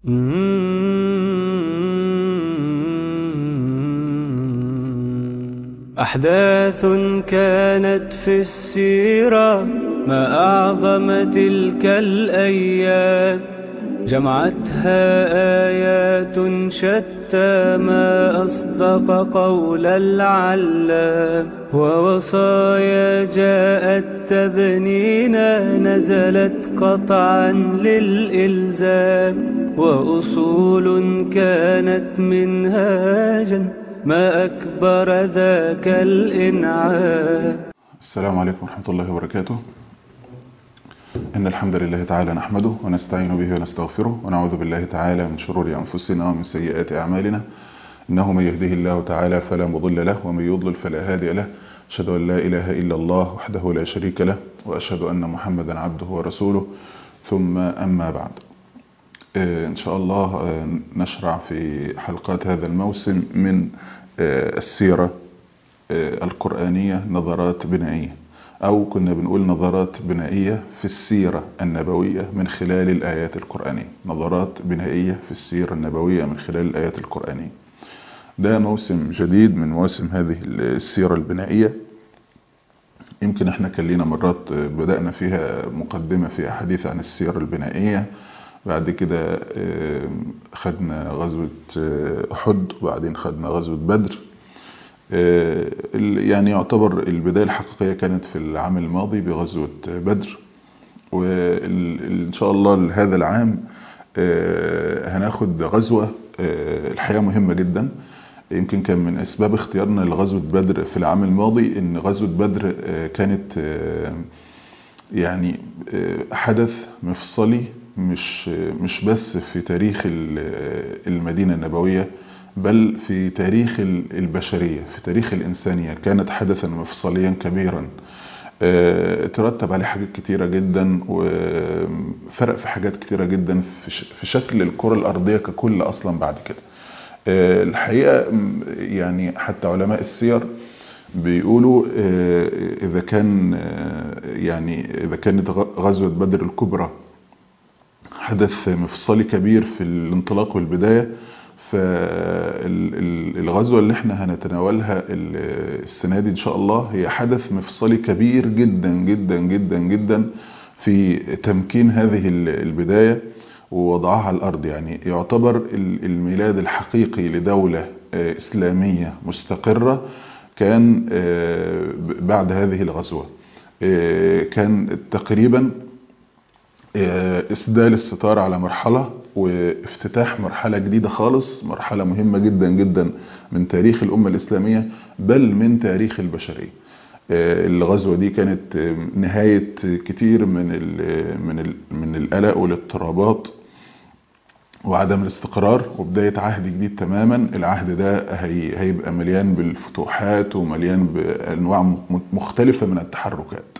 أحداث كانت في السيرة ما أعظم تلك الأيام جمعتها آيات شتى ما أصدق قول العلام ووصايا جاءت تبنينا نزلت قطعا للإلزام وأصول كانت منهاجا ما أكبر ذاك الإنعام السلام عليكم ورحمة الله وبركاته إن الحمد لله تعالى نحمده ونستعين به ونستغفره ونعوذ بالله تعالى من شرور أنفسنا ومن سيئات أعمالنا إنه من يهده الله تعالى فلا مضل له ومن يضلل فلا هادي له أشهد أن لا إله إلا الله وحده لا شريك له وأشهد أن محمدا عبده ورسوله ثم أما بعد إن شاء الله نشرع في حلقات هذا الموسم من السيرة القرآنية نظرات بنائية أو كنا بنقول نظرات بنائية في السيرة النبوية من خلال الآيات القرآنية نظرات بنائية في السيرة النبوية من خلال الآيات القرآنية ده موسم جديد من مواسم هذه السيرة البنائية يمكن احنا كان لينا مرات بدأنا فيها مقدمة في أحاديث عن السيرة البنائية بعد كده خدنا غزوة أحد وبعدين خدنا غزوة بدر يعني يعتبر البداية الحقيقية كانت في العام الماضي بغزوة بدر وإن شاء الله هذا العام هناخد غزوة الحقيقة مهمة جدا يمكن كان من أسباب اختيارنا لغزوة بدر في العام الماضي إن غزوة بدر كانت يعني حدث مفصلي مش مش بس في تاريخ المدينة النبوية بل في تاريخ البشرية في تاريخ الإنسانية كانت حدثا مفصليا كبيرا ترتب عليه حاجات كتيرة جدا وفرق في حاجات كتيرة جدا في شكل الكرة الأرضية ككل أصلا بعد كده الحقيقة يعني حتى علماء السير بيقولوا إذا كان يعني إذا كانت غزوة بدر الكبرى حدث مفصلي كبير في الانطلاق والبداية فالغزوة اللي احنا هنتناولها السنة دي ان شاء الله هي حدث مفصلي كبير جدا جدا جدا جدا في تمكين هذه البداية ووضعها على الأرض يعني يعتبر الميلاد الحقيقي لدولة إسلامية مستقرة كان بعد هذه الغزوة كان تقريبا إسدال الستار على مرحلة وافتتاح مرحلة جديدة خالص مرحلة مهمة جدا جدا من تاريخ الأمة الإسلامية بل من تاريخ البشرية الغزوة دي كانت نهاية كتير من ال من ال من القلق والاضطرابات وعدم الاستقرار وبداية عهد جديد تماما العهد ده هي هيبقى مليان بالفتوحات ومليان بأنواع مختلفة من التحركات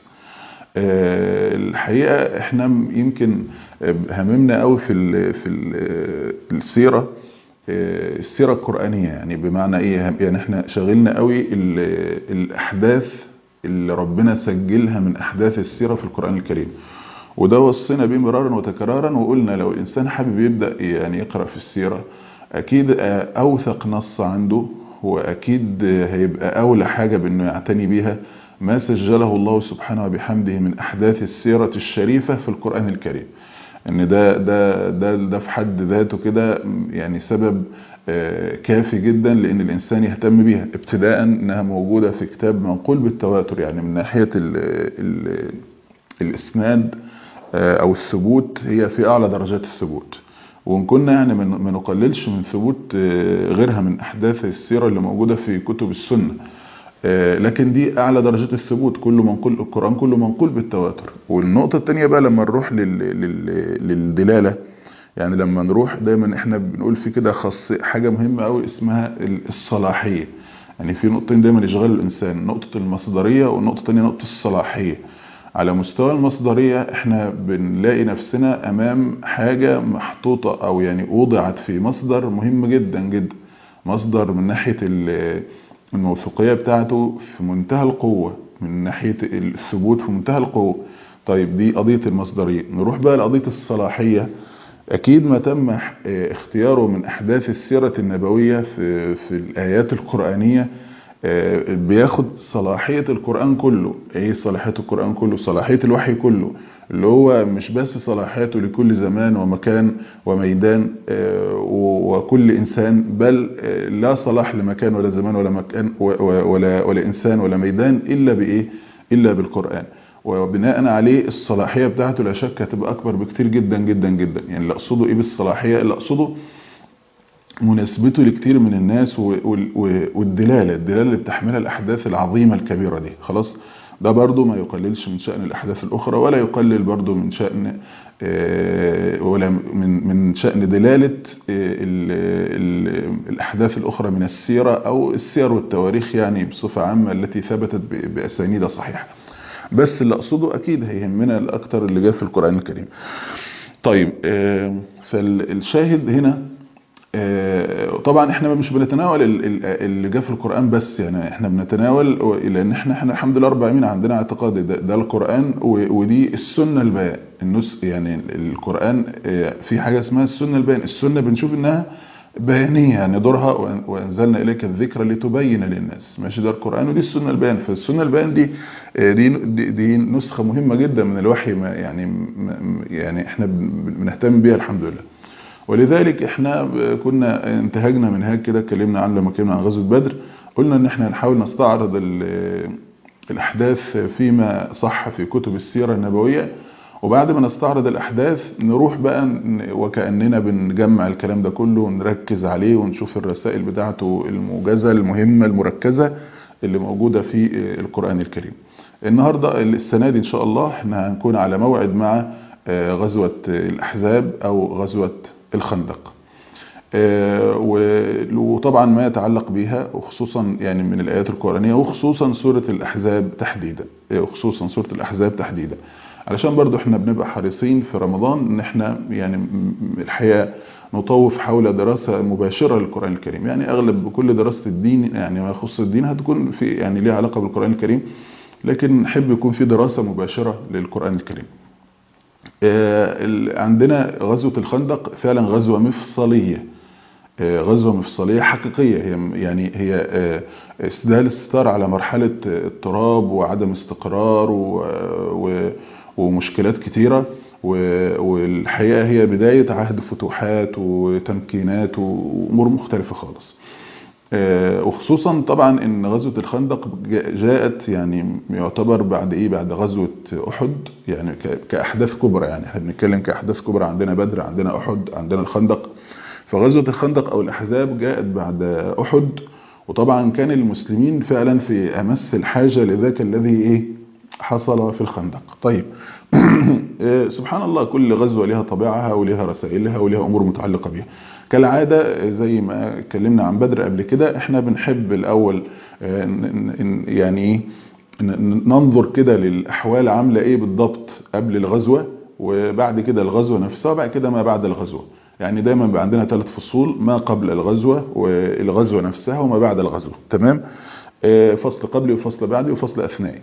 الحقيقة احنا يمكن هممنا قوي في ال في ال السيرة السيرة القرآنية يعني بمعنى ايه يعني احنا شغلنا قوي الاحداث اللي ربنا سجلها من احداث السيرة في القرآن الكريم وده وصينا بيه مرارا وتكرارا وقلنا لو الانسان حابب يبدأ يعني يقرأ في السيرة اكيد اوثق نص عنده واكيد هيبقى اولى حاجة بانه يعتني بيها ما سجله الله سبحانه وبحمده من أحداث السيرة الشريفة في القرآن الكريم ان ده ده ده ده في حد ذاته كده يعني سبب كافي جدا لان الانسان يهتم بيها ابتداء انها موجوده في كتاب منقول بالتواتر يعني من ناحيه ال ال الاسناد او الثبوت هي في اعلى درجات الثبوت وان كنا يعني ما نقللش من ثبوت غيرها من احداث السيره اللي موجوده في كتب السنه لكن دي اعلى درجات الثبوت كله منقول القرآن كله منقول بالتواتر والنقطة التانية بقى لما نروح لل... لل... للدلالة يعني لما نروح دايما احنا بنقول في كده خاص حاجة مهمة قوي اسمها الصلاحية يعني في نقطتين دايما يشغلوا الانسان نقطة المصدرية والنقطة التانية نقطة الصلاحية على مستوى المصدرية احنا بنلاقي نفسنا امام حاجة محطوطة او يعني وضعت في مصدر مهم جدا جدا مصدر من ناحية الموثوقية بتاعته في منتهى القوة من ناحية الثبوت في منتهى القوة طيب دي قضية المصدرية نروح بقى لقضية الصلاحية أكيد ما تم اختياره من أحداث السيرة النبوية في, في الآيات القرآنية بياخد صلاحية القرآن كله ايه صلاحية القرآن كله صلاحية الوحي كله اللي هو مش بس صلاحيته لكل زمان ومكان وميدان وكل إنسان بل لا صلاح لمكان ولا زمان ولا مكان ولا, ولا إنسان ولا ميدان إلا بإيه إلا بالقرآن وبناء عليه الصلاحية بتاعته لا شك هتبقى أكبر بكتير جدا جدا جدا يعني اللي أقصده إيه بالصلاحية اللي أقصده مناسبته لكتير من الناس والدلالة الدلالة اللي بتحملها الأحداث العظيمة الكبيرة دي خلاص ده برضو ما يقللش من شأن الأحداث الأخرى ولا يقلل برضو من شأن ولا من من شأن دلالة ال ال الأحداث الأخرى من السيرة أو السير والتواريخ يعني بصفة عامة التي ثبتت بأسانيد صحيحة بس اللي أقصده أكيد هيهمنا الأكثر اللي جاء في القرآن الكريم طيب فالشاهد هنا طبعا احنا مش بنتناول اللي جاء في القرآن بس يعني احنا بنتناول لان احنا احنا الحمد لله رب العالمين عندنا اعتقاد ده, ده القرآن ودي السنة البيان النس يعني القرآن في حاجة اسمها السنة البيان السنة بنشوف انها بيانية يعني دورها وانزلنا اليك الذكر لتبين للناس ماشي ده القرآن ودي السنة البيان فالسنة البيان دي دي دي, دي نسخة مهمة جدا من الوحي ما يعني يعني احنا بنهتم بيها الحمد لله ولذلك احنا كنا انتهجنا منهاج كده اتكلمنا عنه لما اتكلمنا عن غزوه بدر قلنا ان احنا نحاول نستعرض الاحداث فيما صح في كتب السيره النبويه وبعد ما نستعرض الاحداث نروح بقى وكاننا بنجمع الكلام ده كله ونركز عليه ونشوف الرسائل بتاعته الموجزه المهمه المركزه اللي موجوده في القران الكريم النهارده السنه دي ان شاء الله احنا هنكون على موعد مع غزوه الاحزاب او غزوه الخندق وطبعا ما يتعلق بها وخصوصا يعني من الآيات القرآنية وخصوصا سورة الأحزاب تحديدا وخصوصا سورة الأحزاب تحديدا علشان برضو احنا بنبقى حريصين في رمضان ان احنا يعني الحقيقة نطوف حول دراسة مباشرة للقرآن الكريم يعني اغلب كل دراسة الدين يعني ما يخص الدين هتكون في يعني ليها علاقة بالقرآن الكريم لكن نحب يكون في دراسة مباشرة للقرآن الكريم عندنا غزوة الخندق فعلا غزوة مفصلية غزوة مفصلية حقيقية هي يعني هي اسدال الستار على مرحلة اضطراب وعدم استقرار ومشكلات كتيرة والحقيقة هي بداية عهد فتوحات وتمكينات وأمور مختلفة خالص وخصوصا طبعا ان غزوة الخندق جاءت يعني يعتبر بعد ايه بعد غزوة احد يعني كاحداث كبرى يعني احنا بنتكلم كاحداث كبرى عندنا بدر عندنا احد عندنا الخندق فغزوة الخندق او الاحزاب جاءت بعد احد وطبعا كان المسلمين فعلا في امس الحاجة لذاك الذي ايه حصل في الخندق طيب سبحان الله كل غزوة لها طبيعها ولها رسائلها ولها امور متعلقة بها كالعادة زي ما اتكلمنا عن بدر قبل كده احنا بنحب الاول يعني ننظر كده للاحوال عاملة ايه بالضبط قبل الغزوة وبعد كده الغزوة نفسها وبعد كده ما بعد الغزوة يعني دايما بيبقى عندنا ثلاث فصول ما قبل الغزوة والغزوة نفسها وما بعد الغزوة تمام فصل قبلي وفصل بعدي وفصل اثنائي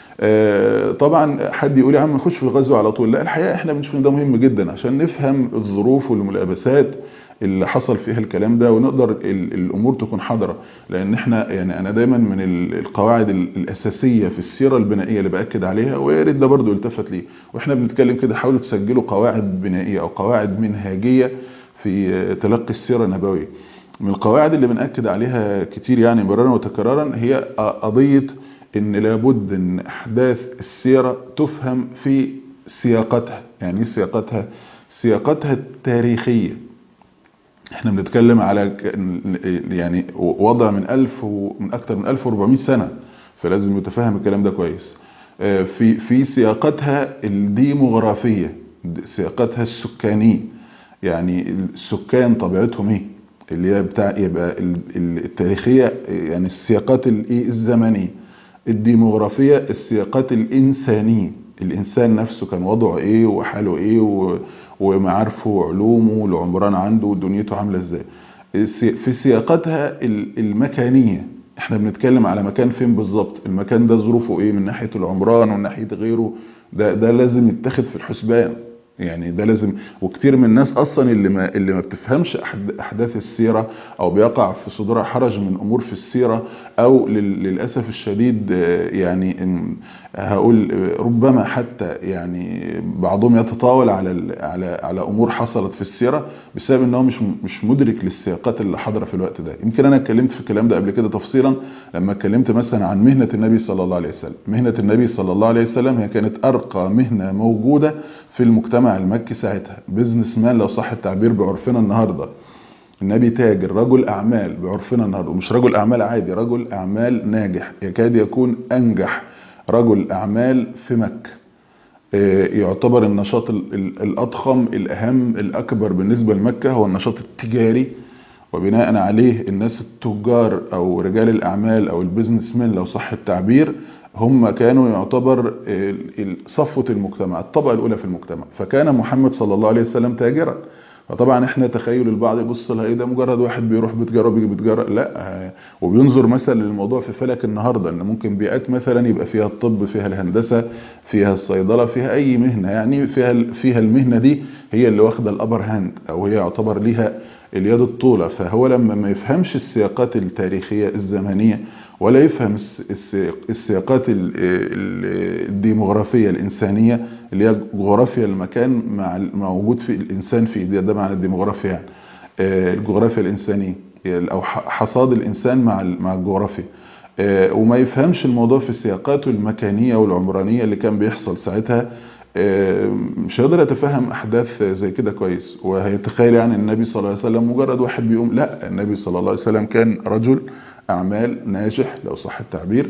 طبعا حد يقول يا عم نخش في الغزوة على طول لا الحقيقة احنا بنشوف ان ده مهم جدا عشان نفهم الظروف والملابسات اللي حصل فيها الكلام ده ونقدر الامور تكون حاضره لان احنا يعني انا دايما من القواعد الاساسيه في السيره البنائيه اللي باكد عليها ويا ريت ده برضه يلتفت ليه واحنا بنتكلم كده حاولوا تسجلوا قواعد بنائيه او قواعد منهجيه في تلقي السيره النبويه من القواعد اللي بنأكد عليها كتير يعني مرارا وتكرارا هي قضيه ان لابد ان احداث السيره تفهم في سياقتها يعني ايه سياقتها سياقتها التاريخيه احنا بنتكلم على يعني وضع من ألف ومن أكتر من 1400 سنة فلازم يتفهم الكلام ده كويس في في سياقتها الديموغرافية سياقتها السكانية يعني السكان طبيعتهم ايه اللي هي بتاع يبقى التاريخية يعني السياقات الايه الزمنية الديموغرافية السياقات الإنسانية الإنسان نفسه كان وضعه ايه وحاله ايه و ومعارفه وعلومه والعمران عنده ودنيته عامله ازاي في سياقاتها المكانيه احنا بنتكلم على مكان فين بالظبط المكان ده ظروفه ايه من ناحيه العمران ومن ناحيه غيره ده ده لازم يتاخد في الحسبان يعني ده لازم وكتير من الناس اصلا اللي ما اللي ما بتفهمش احداث السيره او بيقع في صدورها حرج من امور في السيره او للاسف الشديد يعني هقول ربما حتى يعني بعضهم يتطاول على على على امور حصلت في السيره بسبب ان هو مش مش مدرك للسياقات اللي حاضره في الوقت ده يمكن انا اتكلمت في الكلام ده قبل كده تفصيلا لما اتكلمت مثلا عن مهنه النبي صلى الله عليه وسلم مهنه النبي صلى الله عليه وسلم هي كانت ارقى مهنه موجوده في المجتمع المكي ساعتها بزنس مان لو صح التعبير بعرفنا النهارده النبي تاجر رجل اعمال بعرفنا النهارده ومش رجل اعمال عادي رجل اعمال ناجح يكاد يكون انجح رجل اعمال في مكه يعتبر النشاط الاضخم الاهم الاكبر بالنسبه لمكه هو النشاط التجاري وبناء عليه الناس التجار او رجال الاعمال او البيزنس مان لو صح التعبير هم كانوا يعتبر صفوة المجتمع الطبقة الأولى في المجتمع فكان محمد صلى الله عليه وسلم تاجرا فطبعا احنا تخيل البعض يبص لها ايه ده مجرد واحد بيروح بتجاره بيجي بتجاره لا وبينظر مثلا للموضوع في فلك النهارده ان ممكن بيئات مثلا يبقى فيها الطب فيها الهندسه فيها الصيدله فيها اي مهنه يعني فيها فيها المهنه دي هي اللي واخده الابر هاند او هي يعتبر ليها اليد الطولة فهو لما ما يفهمش السياقات التاريخية الزمنية ولا يفهم السياقات الديموغرافية الإنسانية اللي هي جغرافيا المكان مع وجود في الإنسان فيه ده, ده معنى الديموغرافيا يعني الجغرافيا الإنسانية أو حصاد الإنسان مع مع الجغرافيا وما يفهمش الموضوع في سياقاته المكانية والعمرانية اللي كان بيحصل ساعتها مش هيقدر يتفهم احداث زي كده كويس وهيتخيل يعني النبي صلى الله عليه وسلم مجرد واحد بيقوم لا النبي صلى الله عليه وسلم كان رجل اعمال ناجح لو صح التعبير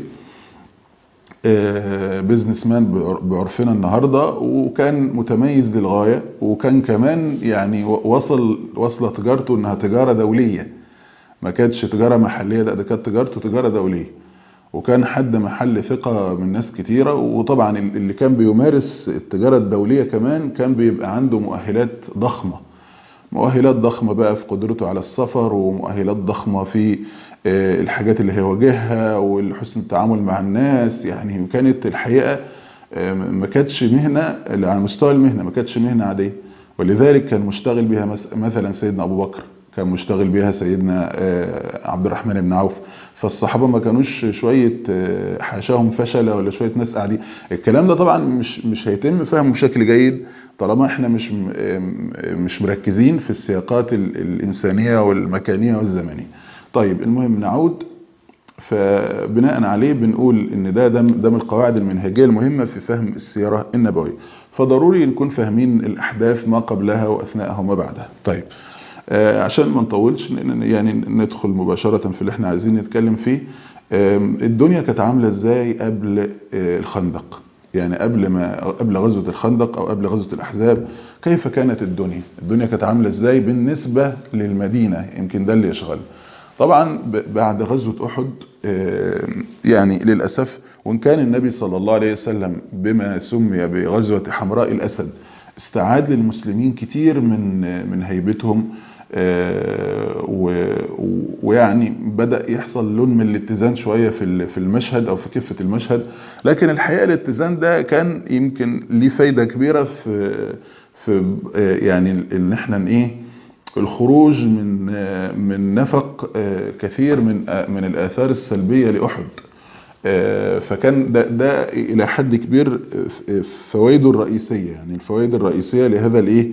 بيزنس مان بعرفنا النهارده وكان متميز للغايه وكان كمان يعني وصل وصل تجارته انها تجاره دوليه ما كانتش تجاره محليه لا ده كانت تجارته تجاره دوليه وكان حد محل ثقة من ناس كتيرة وطبعا اللي كان بيمارس التجارة الدولية كمان كان بيبقى عنده مؤهلات ضخمة مؤهلات ضخمة بقى في قدرته على السفر ومؤهلات ضخمة في الحاجات اللي هيواجهها وحسن التعامل مع الناس يعني كانت الحقيقة ما كانتش مهنة على مستوى المهنة ما كانتش مهنة عادية ولذلك كان مشتغل بها مثلا سيدنا أبو بكر كان مشتغل بها سيدنا عبد الرحمن بن عوف فالصحابة ما كانوش شوية حاشاهم فشلة ولا شوية ناس قاعدين الكلام ده طبعا مش مش هيتم فهمه بشكل جيد طالما احنا مش مش مركزين في السياقات الإنسانية والمكانية والزمنية طيب المهم نعود فبناء عليه بنقول ان ده ده ده من القواعد المنهجيه المهمه في فهم السيره النبويه فضروري نكون فاهمين الاحداث ما قبلها واثناءها وما بعدها طيب آه عشان ما نطولش يعني ندخل مباشره في اللي احنا عايزين نتكلم فيه آه الدنيا كانت عامله ازاي قبل آه الخندق يعني قبل ما قبل غزوه الخندق او قبل غزوه الاحزاب كيف كانت الدنيا الدنيا كانت عامله ازاي بالنسبه للمدينه يمكن ده اللي يشغل طبعا بعد غزوة أحد يعني للأسف وإن كان النبي صلى الله عليه وسلم بما سمي بغزوة حمراء الأسد استعاد للمسلمين كتير من من هيبتهم ويعني بدأ يحصل لون من الاتزان شوية في في المشهد أو في كفة المشهد لكن الحقيقة الاتزان ده كان يمكن ليه فايدة كبيرة في في يعني إن احنا إيه الخروج من من نفق كثير من من الآثار السلبية لأحد فكان ده, ده إلى حد كبير فوائده الرئيسية يعني الفوائد الرئيسية لهذا الإيه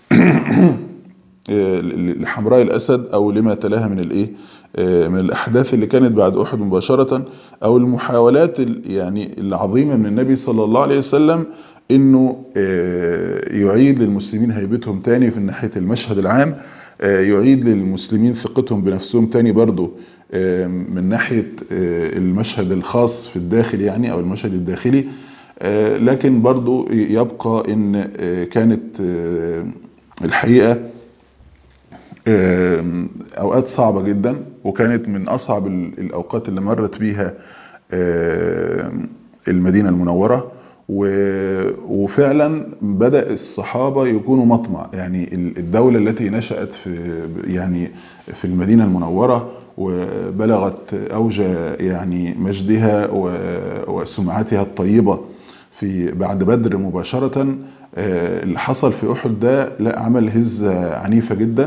لحمراء الأسد أو لما تلاها من الإيه من الأحداث اللي كانت بعد أحد مباشرة أو المحاولات يعني العظيمة من النبي صلى الله عليه وسلم انه يعيد للمسلمين هيبتهم تاني في ناحية المشهد العام يعيد للمسلمين ثقتهم بنفسهم تاني برضو من ناحية المشهد الخاص في الداخل يعني او المشهد الداخلي لكن برضو يبقى ان كانت الحقيقة اوقات صعبة جدا وكانت من اصعب الاوقات اللي مرت بيها المدينة المنورة وفعلا بدأ الصحابة يكونوا مطمع يعني الدولة التي نشأت في يعني في المدينة المنورة وبلغت أوج يعني مجدها وسمعتها الطيبة في بعد بدر مباشرة اللي حصل في احد ده لا عمل هزه عنيفه جدا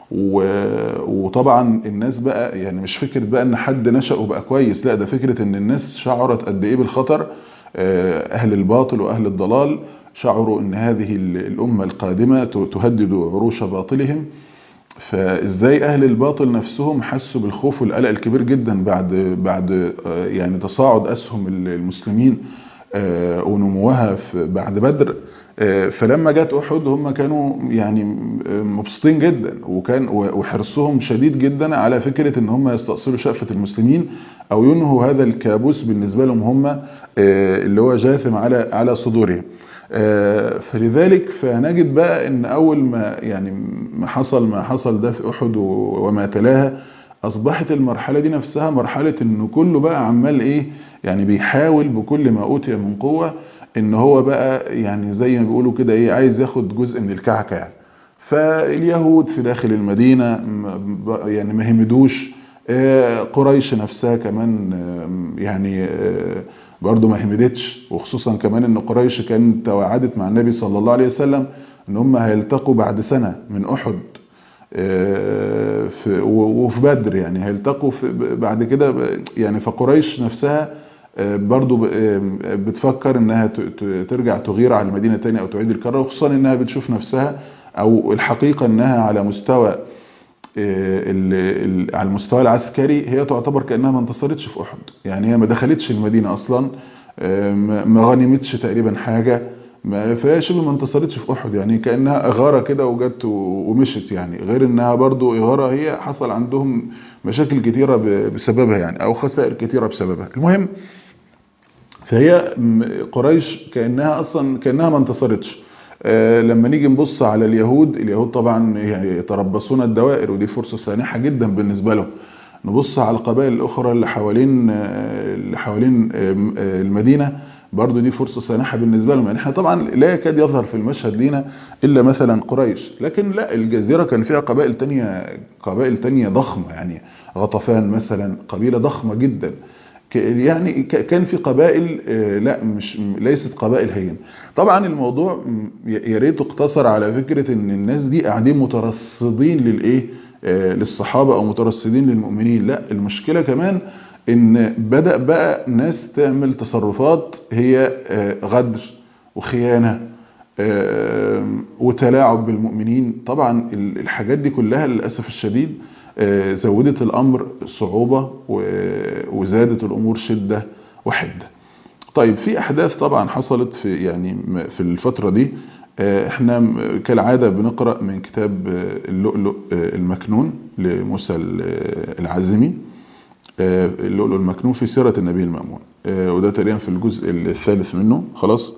وطبعا الناس بقى يعني مش فكره بقى ان حد نشأ وبقى كويس لا ده فكره ان الناس شعرت قد ايه بالخطر اهل الباطل واهل الضلال شعروا ان هذه الامه القادمه تهدد عروش باطلهم فازاي اهل الباطل نفسهم حسوا بالخوف والقلق الكبير جدا بعد بعد يعني تصاعد اسهم المسلمين ونموها بعد بدر فلما جت احد هم كانوا يعني مبسوطين جدا وكان وحرصهم شديد جدا على فكره ان هم يستأصلوا شأفة المسلمين او ينهوا هذا الكابوس بالنسبه لهم هم اللي هو جاثم على على صدورهم فلذلك فنجد بقى ان اول ما يعني ما حصل ما حصل ده في احد وما تلاها اصبحت المرحله دي نفسها مرحله انه كله بقى عمال ايه يعني بيحاول بكل ما اوتي من قوه ان هو بقى يعني زي ما بيقولوا كده ايه عايز ياخد جزء من الكعكه يعني فاليهود في داخل المدينه يعني ما همدوش قريش نفسها كمان يعني برضه ما همدتش وخصوصا كمان ان قريش كانت توعدت مع النبي صلى الله عليه وسلم ان هم هيلتقوا بعد سنه من احد وفي بدر يعني هيلتقوا بعد كده يعني فقريش نفسها برضو بتفكر انها ترجع تغير على المدينة تاني او تعيد الكرة وخصوصا انها بتشوف نفسها او الحقيقة انها على مستوى على المستوى العسكري هي تعتبر كأنها ما انتصرتش في احد يعني هي ما دخلتش المدينة اصلا ما غنمتش تقريبا حاجة فهي شبه ما انتصرتش في احد يعني كأنها اغارة كده وجت ومشت يعني غير انها برضو اغارة هي حصل عندهم مشاكل كتيرة بسببها يعني او خسائر كتيرة بسببها المهم فهي قريش كأنها أصلا كأنها ما انتصرتش آه لما نيجي نبص على اليهود اليهود طبعا يعني يتربصون الدوائر ودي فرصة سانحة جدا بالنسبة لهم نبص على القبائل الأخرى اللي حوالين آه اللي حوالين آه المدينة برضو دي فرصة سانحة بالنسبة لهم يعني احنا طبعا لا يكاد يظهر في المشهد لينا إلا مثلا قريش لكن لا الجزيرة كان فيها قبائل تانية قبائل تانية ضخمة يعني غطفان مثلا قبيلة ضخمة جدا يعني كان في قبائل لا مش ليست قبائل هين طبعا الموضوع يا ريت اقتصر على فكرة ان الناس دي قاعدين مترصدين للايه للصحابة او مترصدين للمؤمنين لا المشكلة كمان ان بدأ بقى ناس تعمل تصرفات هي غدر وخيانة وتلاعب بالمؤمنين طبعا الحاجات دي كلها للأسف الشديد زودت الأمر صعوبة وزادت الأمور شدة وحدة طيب في أحداث طبعا حصلت في يعني في الفترة دي احنا كالعادة بنقرأ من كتاب اللؤلؤ المكنون لموسى العزمي اللؤلؤ المكنون في سيرة النبي المأمون وده تقريبا في الجزء الثالث منه خلاص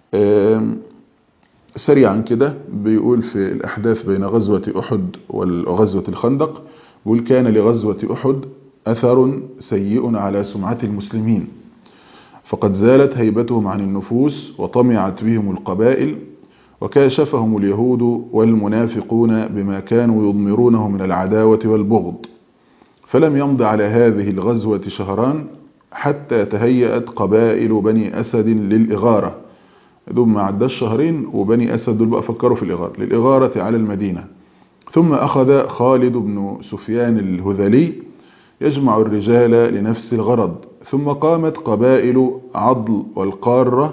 سريعا كده بيقول في الأحداث بين غزوة أحد وغزوة الخندق بيقول كان لغزوة أحد أثر سيء على سمعة المسلمين فقد زالت هيبتهم عن النفوس وطمعت بهم القبائل وكاشفهم اليهود والمنافقون بما كانوا يضمرونه من العداوة والبغض فلم يمض على هذه الغزوة شهران حتى تهيأت قبائل بني أسد للإغارة دول ما عداش شهرين وبني أسد دول بقى فكروا في الإغارة للإغارة على المدينة ثم أخذ خالد بن سفيان الهذلي يجمع الرجال لنفس الغرض ثم قامت قبائل عضل والقارة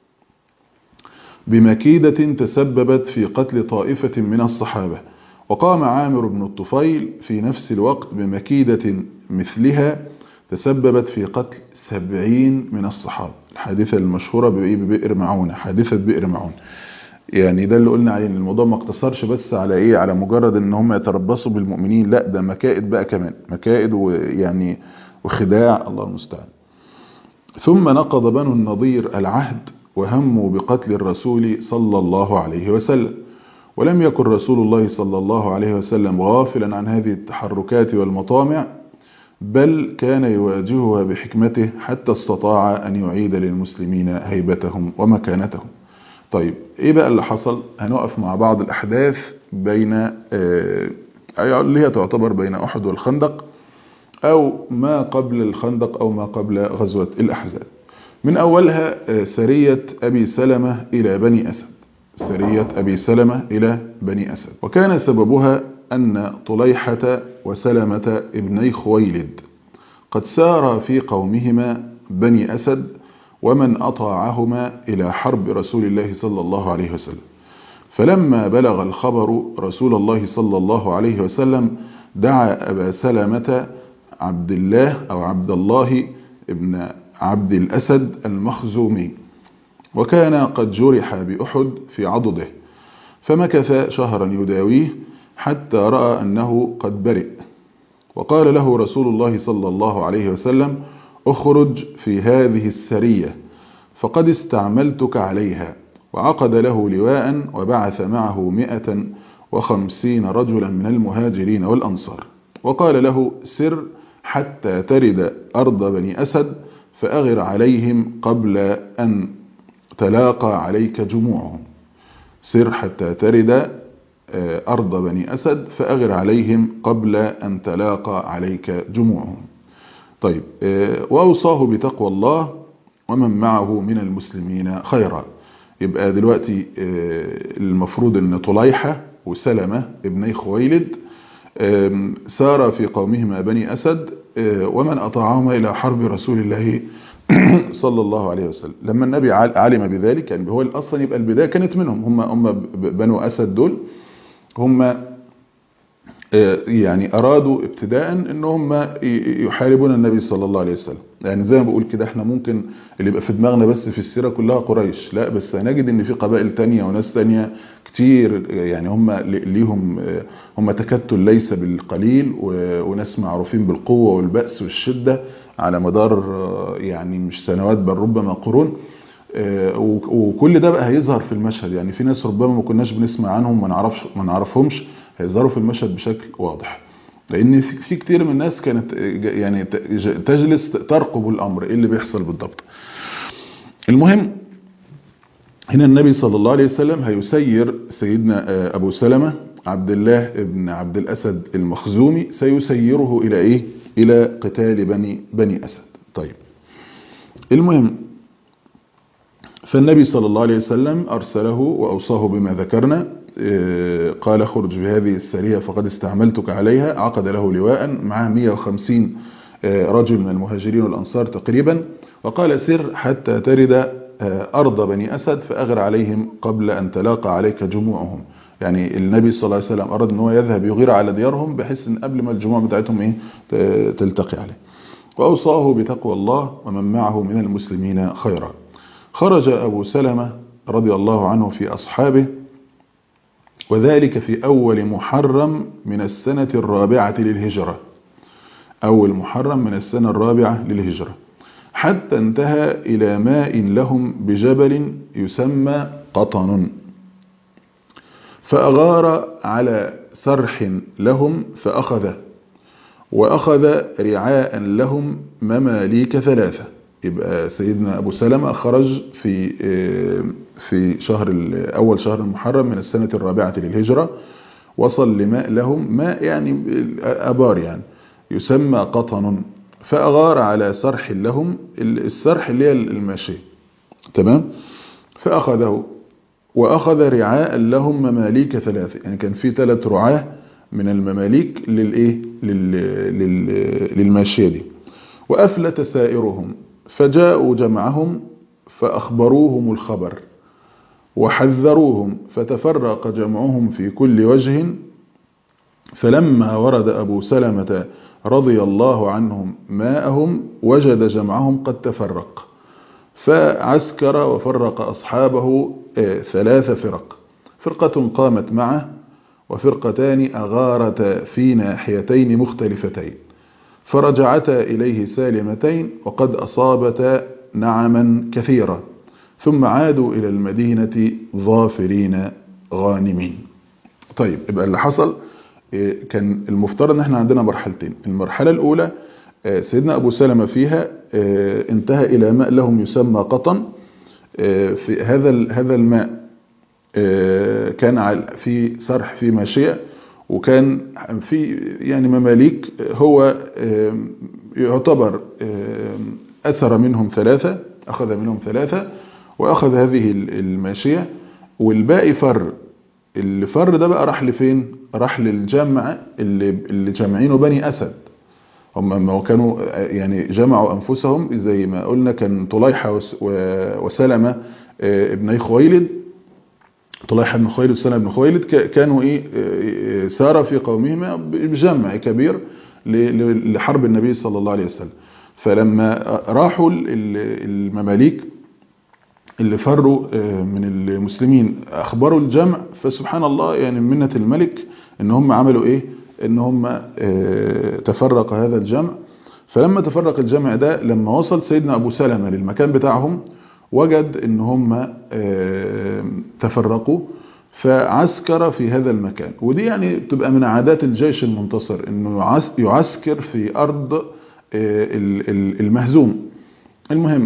بمكيدة تسببت في قتل طائفة من الصحابة وقام عامر بن الطفيل في نفس الوقت بمكيدة مثلها تسببت في قتل سبعين من الصحابة الحادثة المشهورة ببئر معونة حادثة بئر معونة يعني ده اللي قلنا عليه ان الموضوع ما اقتصرش بس على ايه على مجرد ان هم يتربصوا بالمؤمنين لا ده مكائد بقى كمان مكائد ويعني وخداع الله المستعان ثم نقض بنو النضير العهد وهموا بقتل الرسول صلى الله عليه وسلم ولم يكن رسول الله صلى الله عليه وسلم غافلا عن هذه التحركات والمطامع بل كان يواجهها بحكمته حتى استطاع أن يعيد للمسلمين هيبتهم ومكانتهم طيب ايه بقى اللي حصل هنقف مع بعض الاحداث بين اللي هي تعتبر بين احد والخندق او ما قبل الخندق او ما قبل غزوة الاحزاب من اولها سرية ابي سلمة الى بني اسد سرية أبي سلمة إلى بني أسد وكان سببها أن طليحة وسلمة ابني خويلد قد سار في قومهما بني أسد ومن أطاعهما إلى حرب رسول الله صلى الله عليه وسلم فلما بلغ الخبر رسول الله صلى الله عليه وسلم دعا أبا سلمة عبد الله أو عبد الله ابن عبد الأسد المخزومي وكان قد جرح بأحد في عضده فمكث شهرا يداويه حتى رأى أنه قد برئ وقال له رسول الله صلى الله عليه وسلم اخرج في هذه السرية فقد استعملتك عليها وعقد له لواء وبعث معه مئة وخمسين رجلا من المهاجرين والأنصار وقال له سر حتى ترد أرض بني أسد فأغر عليهم قبل أن تلاقى عليك جموعهم سر حتى ترد أرض بني أسد فأغر عليهم قبل أن تلاقى عليك جموعهم طيب وأوصاه بتقوى الله ومن معه من المسلمين خيرا يبقى دلوقتي المفروض أن طليحة وسلمة ابني خويلد سار في قومهما بني أسد ومن أطاعهما إلى حرب رسول الله صلى الله عليه وسلم لما النبي علم بذلك يعني هو أصلا يبقى البداية كانت منهم هم, هم بنو أسد دول هم يعني أرادوا ابتداء ان هم يحاربون النبي صلى الله عليه وسلم يعني زي ما بقول كده احنا ممكن اللي يبقى في دماغنا بس في السيرة كلها قريش لا بس هنجد ان في قبائل تانية وناس تانية كتير يعني هم ليهم هم تكتل ليس بالقليل وناس معروفين بالقوة والبأس والشدة على مدار يعني مش سنوات بل ربما قرون وكل ده بقى هيظهر في المشهد يعني في ناس ربما ما كناش بنسمع عنهم ما نعرفش ما نعرفهمش هيظهروا في المشهد بشكل واضح لان في كتير من الناس كانت يعني تجلس ترقب الامر ايه اللي بيحصل بالضبط المهم هنا النبي صلى الله عليه وسلم هيسير سيدنا ابو سلمة عبد الله ابن عبد الاسد المخزومي سيسيره الى ايه الى قتال بني بني اسد طيب المهم فالنبي صلى الله عليه وسلم ارسله واوصاه بما ذكرنا قال اخرج بهذه السرية فقد استعملتك عليها عقد له لواء معه 150 رجل من المهاجرين والأنصار تقريبا وقال سر حتى ترد أرض بني أسد فأغر عليهم قبل أن تلاقى عليك جموعهم يعني النبي صلى الله عليه وسلم أراد أنه يذهب يغير على ديارهم بحيث أن قبل ما الجموع بتاعتهم إيه تلتقي عليه وأوصاه بتقوى الله ومن معه من المسلمين خيرا خرج أبو سلمة رضي الله عنه في أصحابه وذلك في أول محرم من السنة الرابعة للهجرة أول محرم من السنة الرابعة للهجرة حتى انتهى إلى ماء لهم بجبل يسمى قطن فأغار على سرح لهم فأخذه وأخذ رعاء لهم مماليك ثلاثة يبقى سيدنا أبو سلمة خرج في في شهر أول شهر المحرم من السنة الرابعة للهجرة وصل لماء لهم ماء يعني أبار يعني يسمى قطن فأغار على سرح لهم السرح اللي هي الماشية تمام فأخذه وأخذ رعاء لهم مماليك ثلاثة يعني كان في ثلاث رعاة من المماليك للإيه لل... للماشية دي وأفلت سائرهم فجاءوا جمعهم فأخبروهم الخبر وحذروهم فتفرق جمعهم في كل وجه فلما ورد أبو سلمة رضي الله عنهم ماءهم وجد جمعهم قد تفرق فعسكر وفرق أصحابه ثلاث فرق فرقة قامت معه وفرقتان أغارتا في ناحيتين مختلفتين فرجعتا إليه سالمتين وقد أصابتا نعما كثيرة ثم عادوا إلى المدينة ظافرين غانمين طيب يبقى اللي حصل كان المفترض ان احنا عندنا مرحلتين المرحلة الأولى سيدنا أبو سلمة فيها انتهى إلى ماء لهم يسمى قطن في هذا هذا الماء كان في سرح في ماشية وكان في يعني مماليك هو يعتبر أسر منهم ثلاثة أخذ منهم ثلاثة وأخذ هذه الماشية والباقي فر اللي فر ده بقى راح لفين راح للجمع اللي اللي جامعينه بني اسد هم ما كانوا يعني جمعوا انفسهم زي ما قلنا كان طليحه وسلمه ابني خويلد طليحه بن خويلد وسلمه بن خويلد كانوا ايه سار في قومهما بجمع كبير لحرب النبي صلى الله عليه وسلم فلما راحوا المماليك اللي فروا من المسلمين اخبروا الجمع فسبحان الله يعني منة الملك ان هم عملوا ايه ان هم تفرق هذا الجمع فلما تفرق الجمع ده لما وصل سيدنا ابو سلمة للمكان بتاعهم وجد ان هم تفرقوا فعسكر في هذا المكان ودي يعني بتبقى من عادات الجيش المنتصر انه يعسكر في ارض المهزوم المهم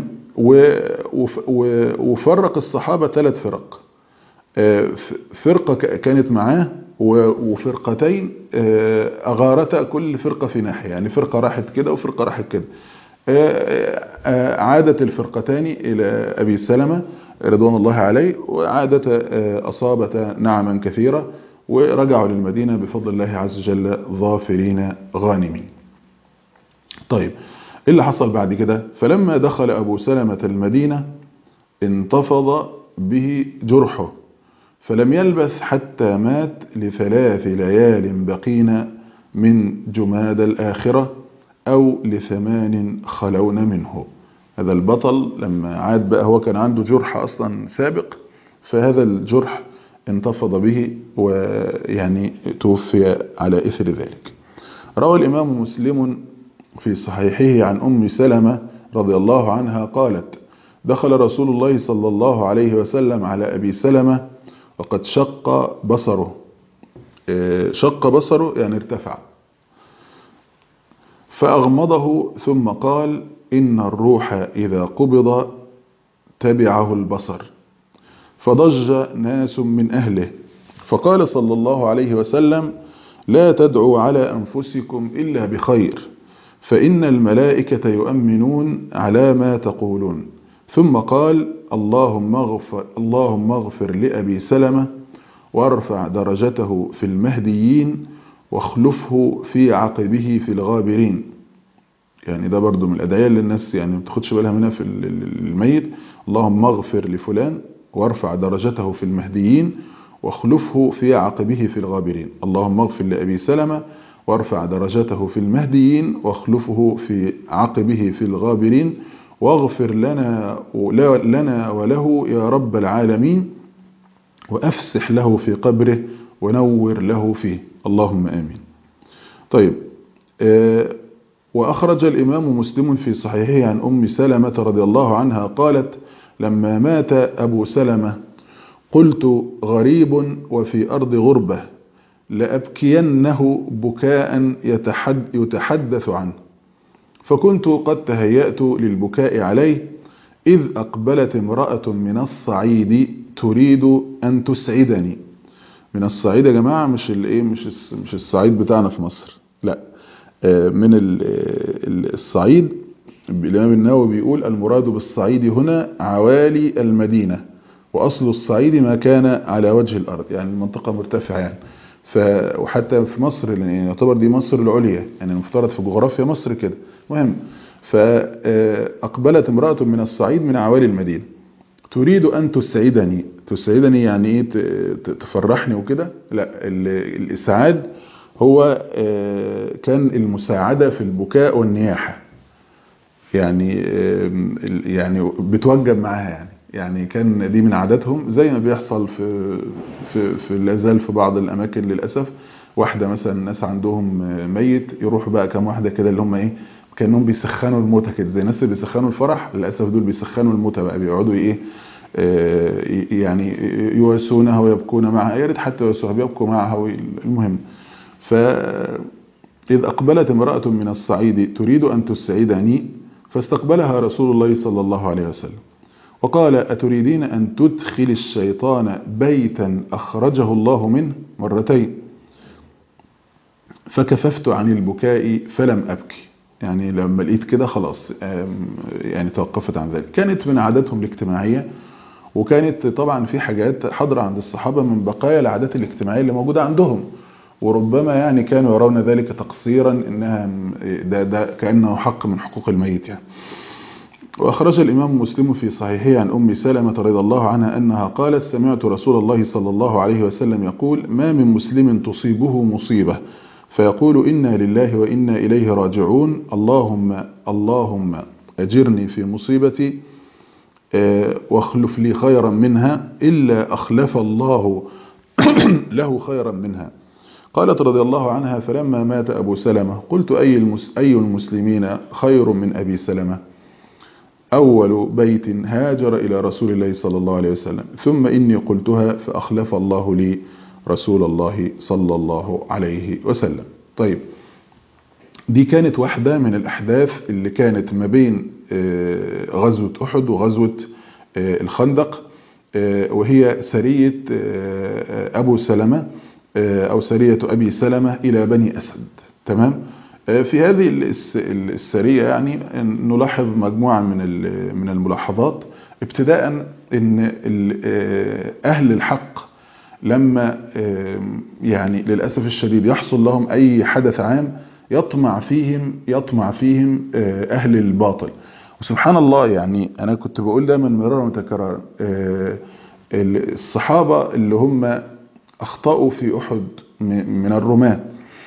وفرق الصحابة ثلاث فرق فرقة كانت معاه وفرقتين أغارتا كل فرقة في ناحية يعني فرقة راحت كده وفرقة راحت كده عادت الفرقتان إلى أبي سلمة رضوان الله عليه وعادت أصابت نعما كثيرة ورجعوا للمدينة بفضل الله عز وجل ظافرين غانمين طيب ايه اللي حصل بعد كده فلما دخل ابو سلمة المدينة انتفض به جرحه فلم يلبث حتى مات لثلاث ليال بقين من جماد الآخرة أو لثمان خلون منه هذا البطل لما عاد بقى هو كان عنده جرح أصلا سابق فهذا الجرح انتفض به ويعني توفي على إثر ذلك روى الإمام مسلم في صحيحه عن أم سلمة رضي الله عنها قالت دخل رسول الله صلى الله عليه وسلم على أبي سلمة وقد شق بصره شق بصره يعني ارتفع فأغمضه ثم قال إن الروح إذا قبض تبعه البصر فضج ناس من أهله فقال صلى الله عليه وسلم لا تدعوا على أنفسكم إلا بخير فإن الملائكة يؤمنون على ما تقولون ثم قال اللهم اغفر, اللهم اغفر لأبي سلمة وارفع درجته في المهديين واخلفه في عقبه في الغابرين يعني ده برضو من الأدعية اللي الناس يعني ما تاخدش بالها منها في الميت اللهم اغفر لفلان وارفع درجته في المهديين واخلفه في عقبه في الغابرين اللهم اغفر لأبي سلمة وارفع درجته في المهديين واخلفه في عقبه في الغابرين واغفر لنا لنا وله يا رب العالمين وأفسح له في قبره ونور له فيه اللهم آمين طيب وأخرج الإمام مسلم في صحيحه عن أم سلمة رضي الله عنها قالت لما مات أبو سلمة قلت غريب وفي أرض غربة لأبكينه بكاء يتحد يتحدث عنه فكنت قد تهيأت للبكاء عليه إذ أقبلت امرأة من الصعيد تريد أن تسعدني من الصعيد يا جماعة مش الايه مش مش الصعيد بتاعنا في مصر لا من الصعيد الإمام النووي بيقول المراد بالصعيد هنا عوالي المدينة وأصل الصعيد ما كان على وجه الأرض يعني المنطقة مرتفعة يعني ف وحتى في مصر يعني يعتبر دي مصر العليا يعني المفترض في جغرافيا مصر كده مهم فأقبلت امرأة من الصعيد من عوالي المدينة تريد أن تسعدني تسعدني يعني ايه تفرحني وكده لا الإسعاد هو كان المساعدة في البكاء والنياحة يعني يعني بتوجب معاها يعني يعني كان دي من عاداتهم زي ما بيحصل في في في لازال في بعض الاماكن للاسف واحده مثلا ناس عندهم ميت يروحوا بقى كام واحده كده اللي هم ايه كانهم بيسخنوا الموتى كده زي الناس اللي بيسخنوا الفرح للاسف دول بيسخنوا الموتى بقى بيقعدوا ايه يعني يواسونها ويبكون معها يا ريت حتى يواسوها بيبكوا معها المهم ف إذ أقبلت امرأة من الصعيد تريد أن تسعدني فاستقبلها رسول الله صلى الله عليه وسلم وقال أتريدين أن تدخل الشيطان بيتا أخرجه الله منه مرتين فكففت عن البكاء فلم أبكي يعني لما لقيت كده خلاص يعني توقفت عن ذلك كانت من عاداتهم الاجتماعية وكانت طبعا في حاجات حاضرة عند الصحابة من بقايا العادات الاجتماعية اللي موجودة عندهم وربما يعني كانوا يرون ذلك تقصيرا انها ده, ده كأنه حق من حقوق الميت يعني وأخرج الإمام مسلم في صحيحه عن أم سلمة رضي الله عنها أنها قالت سمعت رسول الله صلى الله عليه وسلم يقول ما من مسلم تصيبه مصيبة فيقول إنا لله وإنا إليه راجعون اللهم اللهم أجرني في مصيبتي واخلف لي خيرا منها إلا أخلف الله له خيرا منها قالت رضي الله عنها فلما مات أبو سلمة قلت أي, المس أي المسلمين خير من أبي سلمة أول بيت هاجر إلى رسول الله صلى الله عليه وسلم ثم إني قلتها فأخلف الله لي رسول الله صلى الله عليه وسلم طيب دي كانت واحدة من الأحداث اللي كانت ما بين غزوة أحد وغزوة الخندق وهي سرية أبو سلمة أو سرية أبي سلمة إلى بني أسد تمام في هذه السرية يعني نلاحظ مجموعة من من الملاحظات ابتداء ان أهل الحق لما يعني للأسف الشديد يحصل لهم أي حدث عام يطمع فيهم يطمع فيهم أهل الباطل وسبحان الله يعني أنا كنت بقول دايما مرارا وتكرارا الصحابة اللي هم أخطأوا في أحد من الرماة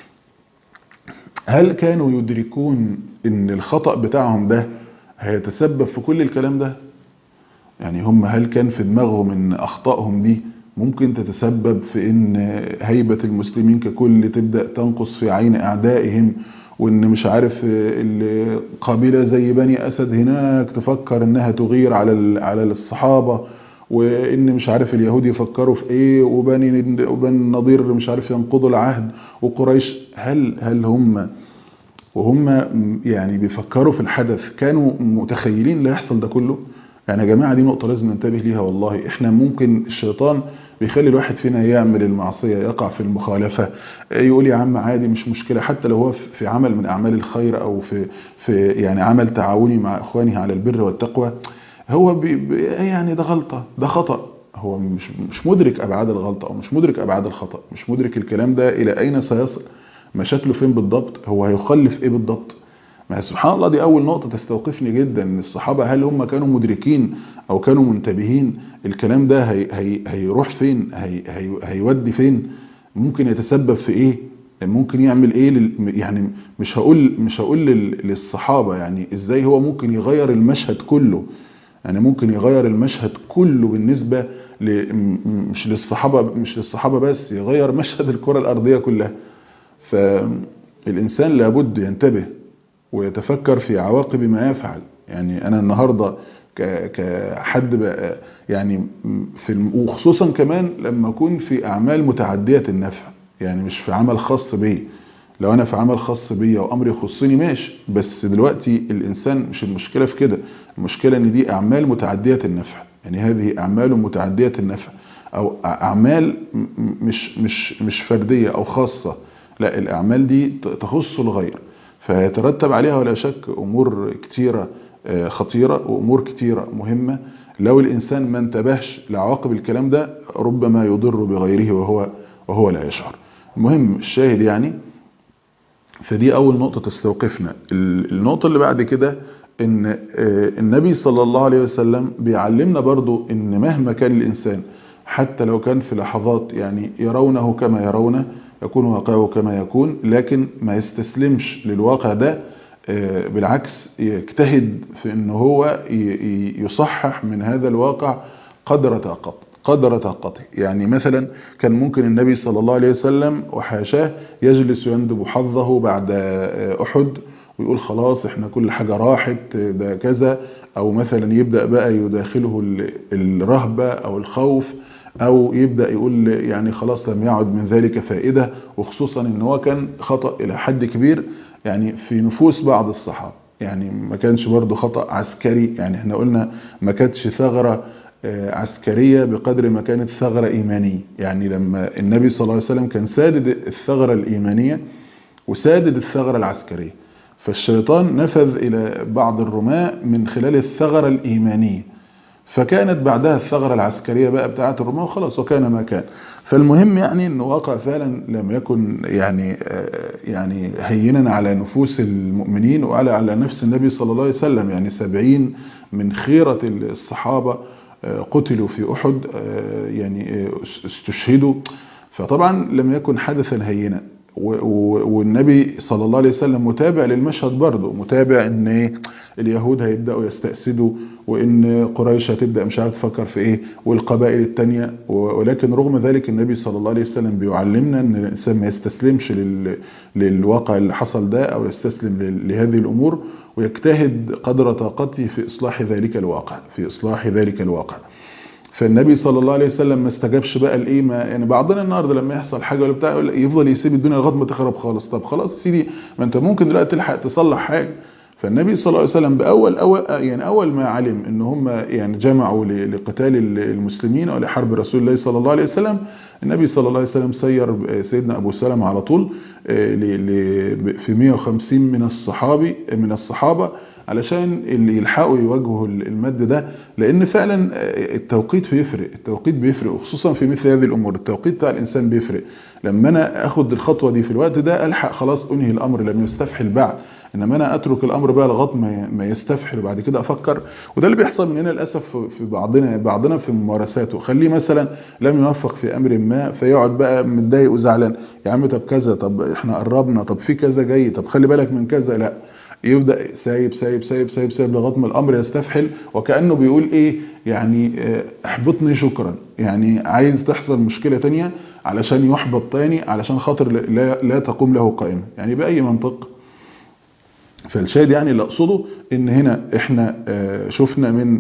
هل كانوا يدركون ان الخطأ بتاعهم ده هيتسبب في كل الكلام ده يعني هم هل كان في دماغهم ان اخطائهم دي ممكن تتسبب في ان هيبة المسلمين ككل تبدأ تنقص في عين اعدائهم وان مش عارف القبيلة زي بني اسد هناك تفكر انها تغير على على الصحابة وان مش عارف اليهود يفكروا في ايه وبني وبني النضير مش عارف ينقضوا العهد وقريش هل هل هم وهم يعني بيفكروا في الحدث كانوا متخيلين اللي يحصل ده كله يعني يا جماعه دي نقطه لازم ننتبه ليها والله احنا ممكن الشيطان بيخلي الواحد فينا يعمل المعصيه يقع في المخالفه يقول يا عم عادي مش مشكله حتى لو هو في عمل من اعمال الخير او في في يعني عمل تعاوني مع اخوانه على البر والتقوى هو بي بي يعني ده غلطة ده خطأ هو مش مش مدرك أبعاد الغلطة أو مش مدرك أبعاد الخطأ مش مدرك الكلام ده إلى أين سيصل مشاكله فين بالضبط هو هيخلف إيه بالضبط ما سبحان الله دي أول نقطة تستوقفني جدا إن الصحابة هل هم كانوا مدركين أو كانوا منتبهين الكلام ده هي هي هيروح فين هي هي هيودي فين ممكن يتسبب في إيه ممكن يعمل ايه لل... يعني مش هقول مش هقول لل... للصحابه يعني ازاي هو ممكن يغير المشهد كله يعني ممكن يغير المشهد كله بالنسبة ل... مش للصحابة مش للصحابة بس يغير مشهد الكرة الأرضية كلها فالإنسان لابد ينتبه ويتفكر في عواقب ما يفعل يعني أنا النهاردة ك... كحد بقى يعني في وخصوصا كمان لما أكون في أعمال متعدية النفع يعني مش في عمل خاص بي لو انا في عمل خاص بيا وامر يخصني ماشي بس دلوقتي الانسان مش المشكله في كده المشكله ان دي اعمال متعديه النفع يعني هذه اعمال متعديه النفع او اعمال مش مش مش فرديه او خاصه لا الاعمال دي تخص الغير فيترتب عليها ولا شك امور كتيره خطيره وامور كتيره مهمه لو الانسان ما انتبهش لعواقب الكلام ده ربما يضر بغيره وهو وهو لا يشعر المهم الشاهد يعني فدي أول نقطة تستوقفنا النقطة اللي بعد كده إن النبي صلى الله عليه وسلم بيعلمنا برضو إن مهما كان الإنسان حتى لو كان في لحظات يعني يرونه كما يرونه يكون واقعه كما يكون لكن ما يستسلمش للواقع ده بالعكس يجتهد في ان هو يصحح من هذا الواقع قدر طاقته قدر طاقته يعني مثلا كان ممكن النبي صلى الله عليه وسلم وحاشاه يجلس يندب حظه بعد أحد ويقول خلاص احنا كل حاجة راحت ده كذا او مثلا يبدأ بقى يداخله الرهبة او الخوف او يبدأ يقول يعني خلاص لم يعد من ذلك فائدة وخصوصا ان هو كان خطأ الى حد كبير يعني في نفوس بعض الصحابة يعني ما كانش برضه خطأ عسكري يعني احنا قلنا ما كانتش ثغرة عسكرية بقدر ما كانت ثغرة إيمانية يعني لما النبي صلى الله عليه وسلم كان سادد الثغرة الإيمانية وسادد الثغرة العسكرية فالشيطان نفذ إلى بعض الرماة من خلال الثغرة الإيمانية فكانت بعدها الثغرة العسكرية بقى بتاعة الرومان وخلاص وكان ما كان فالمهم يعني ان واقع فعلا لم يكن يعني يعني هينا على نفوس المؤمنين وعلى على نفس النبي صلى الله عليه وسلم يعني سبعين من خيرة الصحابة قتلوا في أحد يعني استشهدوا فطبعا لم يكن حدثا هينا والنبي صلى الله عليه وسلم متابع للمشهد برضه متابع ان اليهود هيبداوا يستأسدوا وان قريش هتبدا مش عارف تفكر في ايه والقبائل التانية ولكن رغم ذلك النبي صلى الله عليه وسلم بيعلمنا ان الانسان ما يستسلمش للواقع اللي حصل ده او يستسلم لهذه الامور ويجتهد قدر طاقته في اصلاح ذلك الواقع في اصلاح ذلك الواقع فالنبي صلى الله عليه وسلم ما استجابش بقى لايه ما يعني بعضنا النهارده لما يحصل حاجه ولا بتاع يفضل يسيب الدنيا لغايه ما تخرب خالص طب خلاص يا سيدي ما انت ممكن دلوقتي تلحق تصلح حاجه فالنبي صلى الله عليه وسلم باول اول يعني اول ما علم ان هم يعني جمعوا لقتال المسلمين او لحرب رسول الله صلى الله عليه وسلم النبي صلى الله عليه وسلم سير سيدنا ابو سلمة على طول في 150 من الصحابي من الصحابه علشان اللي يلحقوا يواجهوا المد ده لان فعلا التوقيت بيفرق التوقيت بيفرق وخصوصا في مثل هذه الامور التوقيت بتاع الانسان بيفرق لما انا اخد الخطوه دي في الوقت ده الحق خلاص انهي الامر لم يستفحل بعد انما انا اترك الامر بقى لغايه ما يستفحل وبعد كده افكر وده اللي بيحصل مننا للاسف في بعضنا بعضنا في ممارساته خليه مثلا لم يوفق في امر ما فيقعد بقى متضايق وزعلان يا عم طب كذا طب احنا قربنا طب في كذا جاي طب خلي بالك من كذا لا يبدا سايب سايب سايب سايب سايب لغايه ما الامر يستفحل وكانه بيقول ايه يعني احبطني شكرا يعني عايز تحصل مشكله تانية علشان يحبط تاني علشان خاطر لا, لا تقوم له قائمه يعني باي منطق فالشاهد يعني اللي اقصده ان هنا احنا شفنا من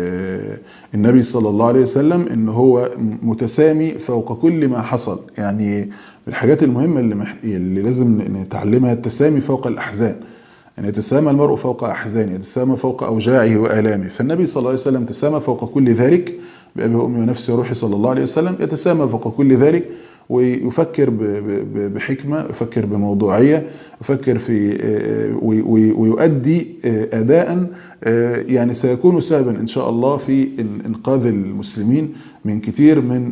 النبي صلى الله عليه وسلم ان هو متسامي فوق كل ما حصل يعني من الحاجات المهمه اللي, اللي لازم نتعلمها التسامي فوق الاحزان أن يعني يتسامى المرء فوق أحزانه يتسامى فوق أوجاعه وآلامه فالنبي صلى الله عليه وسلم تسامى فوق كل ذلك بأبي وأمي ونفسي وروحي صلى الله عليه وسلم يتسامى فوق كل ذلك ويفكر بحكمة يفكر بموضوعية يفكر في ويؤدي أداء يعني سيكون سببا إن شاء الله في إنقاذ المسلمين من كتير من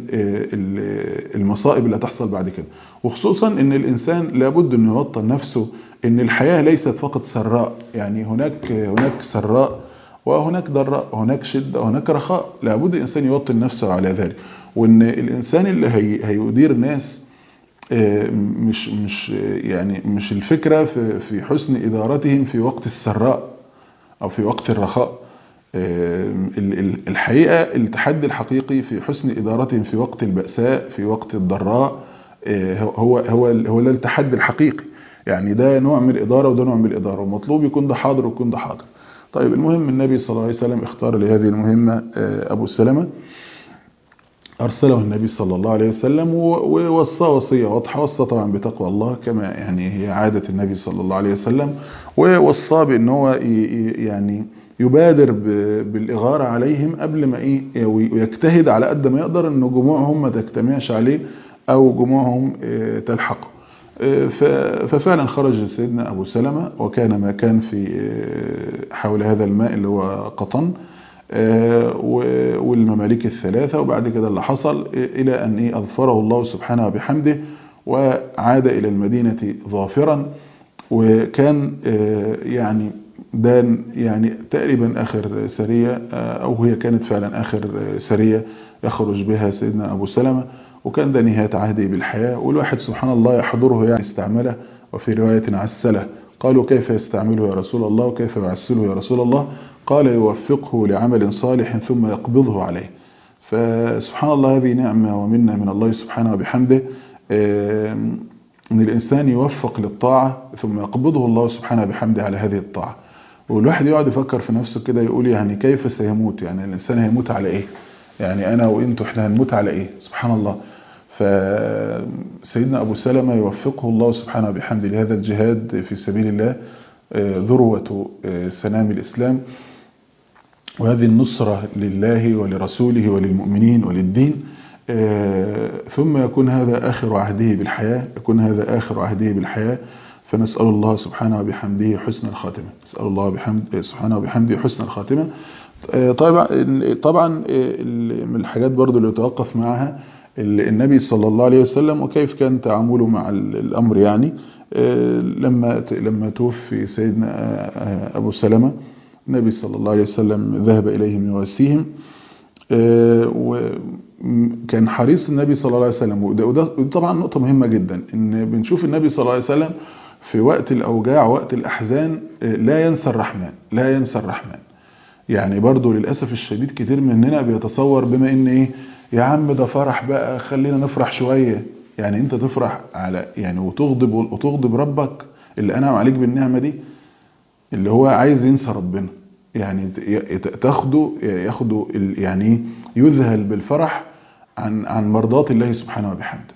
المصائب اللي هتحصل بعد كده وخصوصا ان الانسان لابد انه يوطن نفسه ان الحياة ليست فقط سراء يعني هناك هناك سراء وهناك ضراء هناك شدة وهناك رخاء لابد الانسان يوطن نفسه على ذلك وان الانسان اللي هي هيدير ناس مش مش يعني مش الفكرة في في حسن ادارتهم في وقت السراء او في وقت الرخاء الحقيقة التحدي الحقيقي في حسن ادارتهم في وقت البأساء في وقت الضراء هو هو هو ده التحدي الحقيقي يعني ده نوع من الإدارة وده نوع من الإدارة ومطلوب يكون ده حاضر ويكون ده حاضر طيب المهم النبي صلى الله عليه وسلم اختار لهذه المهمة أبو سلمة أرسله النبي صلى الله عليه وسلم ووصى وصية واضحة وصى طبعا بتقوى الله كما يعني هي عادة النبي صلى الله عليه وسلم ووصى بأن هو يعني يبادر بالإغارة عليهم قبل ما إيه ويجتهد على قد ما يقدر أن جموعهم ما تجتمعش عليه أو جموعهم تلحقه ففعلا خرج سيدنا أبو سلمة وكان ما كان في حول هذا الماء اللي هو قطن والمماليك الثلاثة وبعد كده اللي حصل إلى أن أظفره الله سبحانه بحمده وعاد إلى المدينة ظافرا وكان يعني ده يعني تقريبا آخر سرية أو هي كانت فعلا آخر سرية يخرج بها سيدنا أبو سلمة وكان ده نهاية عهده بالحياة والواحد سبحان الله يحضره يعني استعمله وفي رواية عسله قالوا كيف يستعمله يا رسول الله وكيف يعسله يا رسول الله قال يوفقه لعمل صالح ثم يقبضه عليه فسبحان الله هذه نعمة ومنة من الله سبحانه وبحمده ان الانسان يوفق للطاعة ثم يقبضه الله سبحانه بحمده على هذه الطاعة والواحد يقعد يفكر في نفسه كده يقول يعني كيف سيموت يعني الانسان هيموت على ايه يعني انا وانتوا احنا هنموت على ايه سبحان الله فسيدنا ابو سلمة يوفقه الله سبحانه بحمده لهذا الجهاد في سبيل الله ذروة سنام الاسلام وهذه النصرة لله ولرسوله وللمؤمنين وللدين ثم يكون هذا آخر عهده بالحياة يكون هذا آخر عهده بالحياة فنسأل الله سبحانه وبحمده حسن الخاتمة نسأل الله بحمد سبحانه وبحمده حسن الخاتمة طبعا طبعا من الحاجات برضو اللي يتوقف معها النبي صلى الله عليه وسلم وكيف كان تعامله مع الامر يعني لما لما توفي سيدنا ابو سلمة النبي صلى الله عليه وسلم ذهب اليهم يواسيهم وكان حريص النبي صلى الله عليه وسلم وده طبعا نقطة مهمة جدا ان بنشوف النبي صلى الله عليه وسلم في وقت الاوجاع وقت الاحزان لا ينسى الرحمن لا ينسى الرحمن يعني برضو للأسف الشديد كتير مننا بيتصور بما ان ايه يا عم ده فرح بقى خلينا نفرح شوية يعني انت تفرح على يعني وتغضب وتغضب ربك اللي انعم عليك بالنعمة دي اللي هو عايز ينسى ربنا يعني تاخده ياخده يعني يذهل بالفرح عن عن مرضات الله سبحانه وبحمده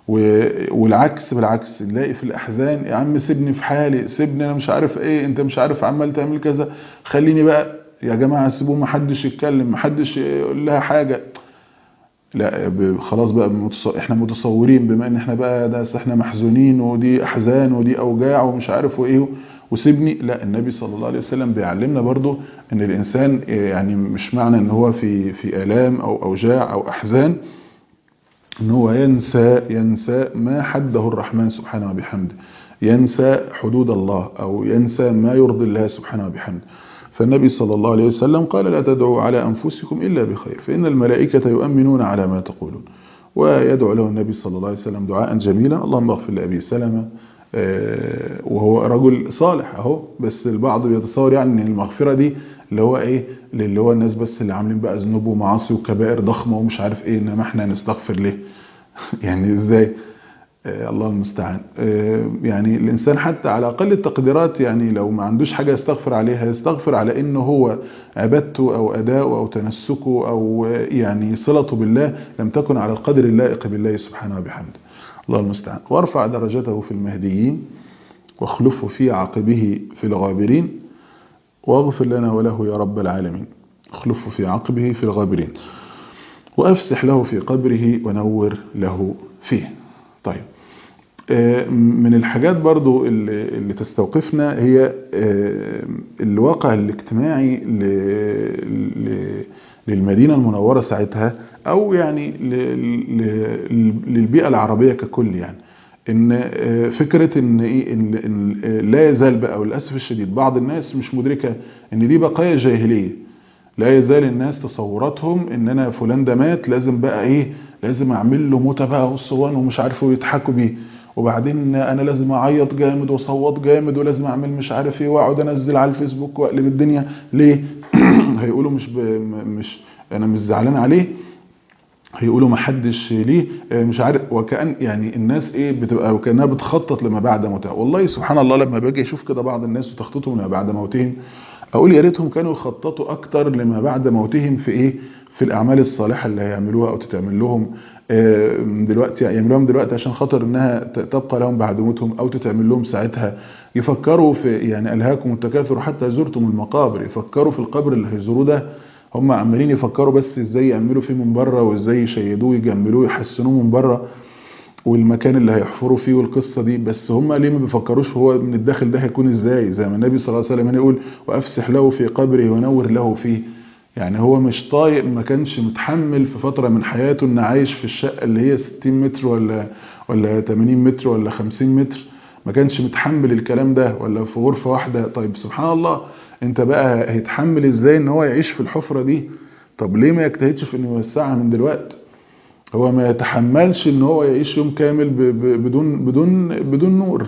والعكس بالعكس نلاقي في الاحزان يا عم سيبني في حالي سيبني انا مش عارف ايه انت مش عارف عمال تعمل كذا خليني بقى يا جماعة سيبوه ما حدش يتكلم ما حدش يقول لها حاجة لا خلاص بقى احنا متصورين بما ان احنا بقى ده احنا محزونين ودي احزان ودي اوجاع ومش عارف وايه وسيبني لا النبي صلى الله عليه وسلم بيعلمنا برضو ان الانسان يعني مش معنى ان هو في في الام او اوجاع او احزان ان هو ينسى ينسى ما حده الرحمن سبحانه وبحمده ينسى حدود الله او ينسى ما يرضي الله سبحانه وبحمده فالنبي صلى الله عليه وسلم قال لا تدعوا على أنفسكم إلا بخير فإن الملائكة يؤمنون على ما تقولون ويدعو له النبي صلى الله عليه وسلم دعاء جميلا اللهم اغفر لأبي سلمة وهو رجل صالح اهو بس البعض بيتصور يعني ان المغفرة دي اللي هو ايه اللي هو الناس بس اللي عاملين بقى ذنوب ومعاصي وكبائر ضخمة ومش عارف ايه انما احنا نستغفر ليه يعني ازاي الله المستعان يعني الإنسان حتى على أقل التقديرات يعني لو ما عندوش حاجة يستغفر عليها يستغفر على إنه هو عبادته أو أداؤه أو تنسكه أو يعني صلته بالله لم تكن على القدر اللائق بالله سبحانه وبحمده الله المستعان وارفع درجته في المهديين واخلفه في عقبه في الغابرين واغفر لنا وله يا رب العالمين اخلفه في عقبه في الغابرين وأفسح له في قبره ونور له فيه طيب من الحاجات برضو اللي تستوقفنا هي الواقع الاجتماعي للمدينة المنورة ساعتها او يعني للبيئة العربية ككل يعني ان فكرة ان ايه ان لا يزال بقى وللاسف الشديد بعض الناس مش مدركة ان دي بقايا جاهلية لا يزال الناس تصوراتهم ان انا فلان ده مات لازم بقى ايه لازم اعمل له موتة بقى والصوان ومش عارفوا يضحكوا بيه وبعدين انا لازم اعيط جامد واصوت جامد ولازم اعمل مش عارف ايه واقعد انزل على الفيسبوك واقلب الدنيا ليه هيقولوا مش ب... مش انا مش زعلان عليه هيقولوا ما حدش ليه مش عارف وكأن يعني الناس ايه بتبقى وكانها بتخطط لما بعد موتها والله سبحان الله لما باجي اشوف كده بعض الناس وتخطيطهم لما بعد موتهم اقول يا ريتهم كانوا يخططوا اكتر لما بعد موتهم في ايه في الاعمال الصالحه اللي هيعملوها او تتعمل لهم دلوقتي يعملوها دلوقتي عشان خاطر انها تبقى لهم بعد موتهم او تتعمل لهم ساعتها يفكروا في يعني الهاكم التكاثر حتى زرتم المقابر يفكروا في القبر اللي هيزوروه ده هم عمالين يفكروا بس ازاي يعملوا فيه من بره وازاي يشيدوه يجملوه يحسنوه من بره والمكان اللي هيحفروا فيه والقصة دي بس هم ليه ما بيفكروش هو من الداخل ده هيكون ازاي زي ما النبي صلى الله عليه وسلم يقول وافسح له في قبره ونور له فيه يعني هو مش طايق ما كانش متحمل في فترة من حياته ان عايش في الشقة اللي هي 60 متر ولا ولا 80 متر ولا 50 متر ما كانش متحمل الكلام ده ولا في غرفة واحدة طيب سبحان الله انت بقى هيتحمل ازاي ان هو يعيش في الحفرة دي طب ليه ما يجتهدش في انه يوسعها من دلوقتي هو ما يتحملش ان هو يعيش يوم كامل بدون بدون بدون نور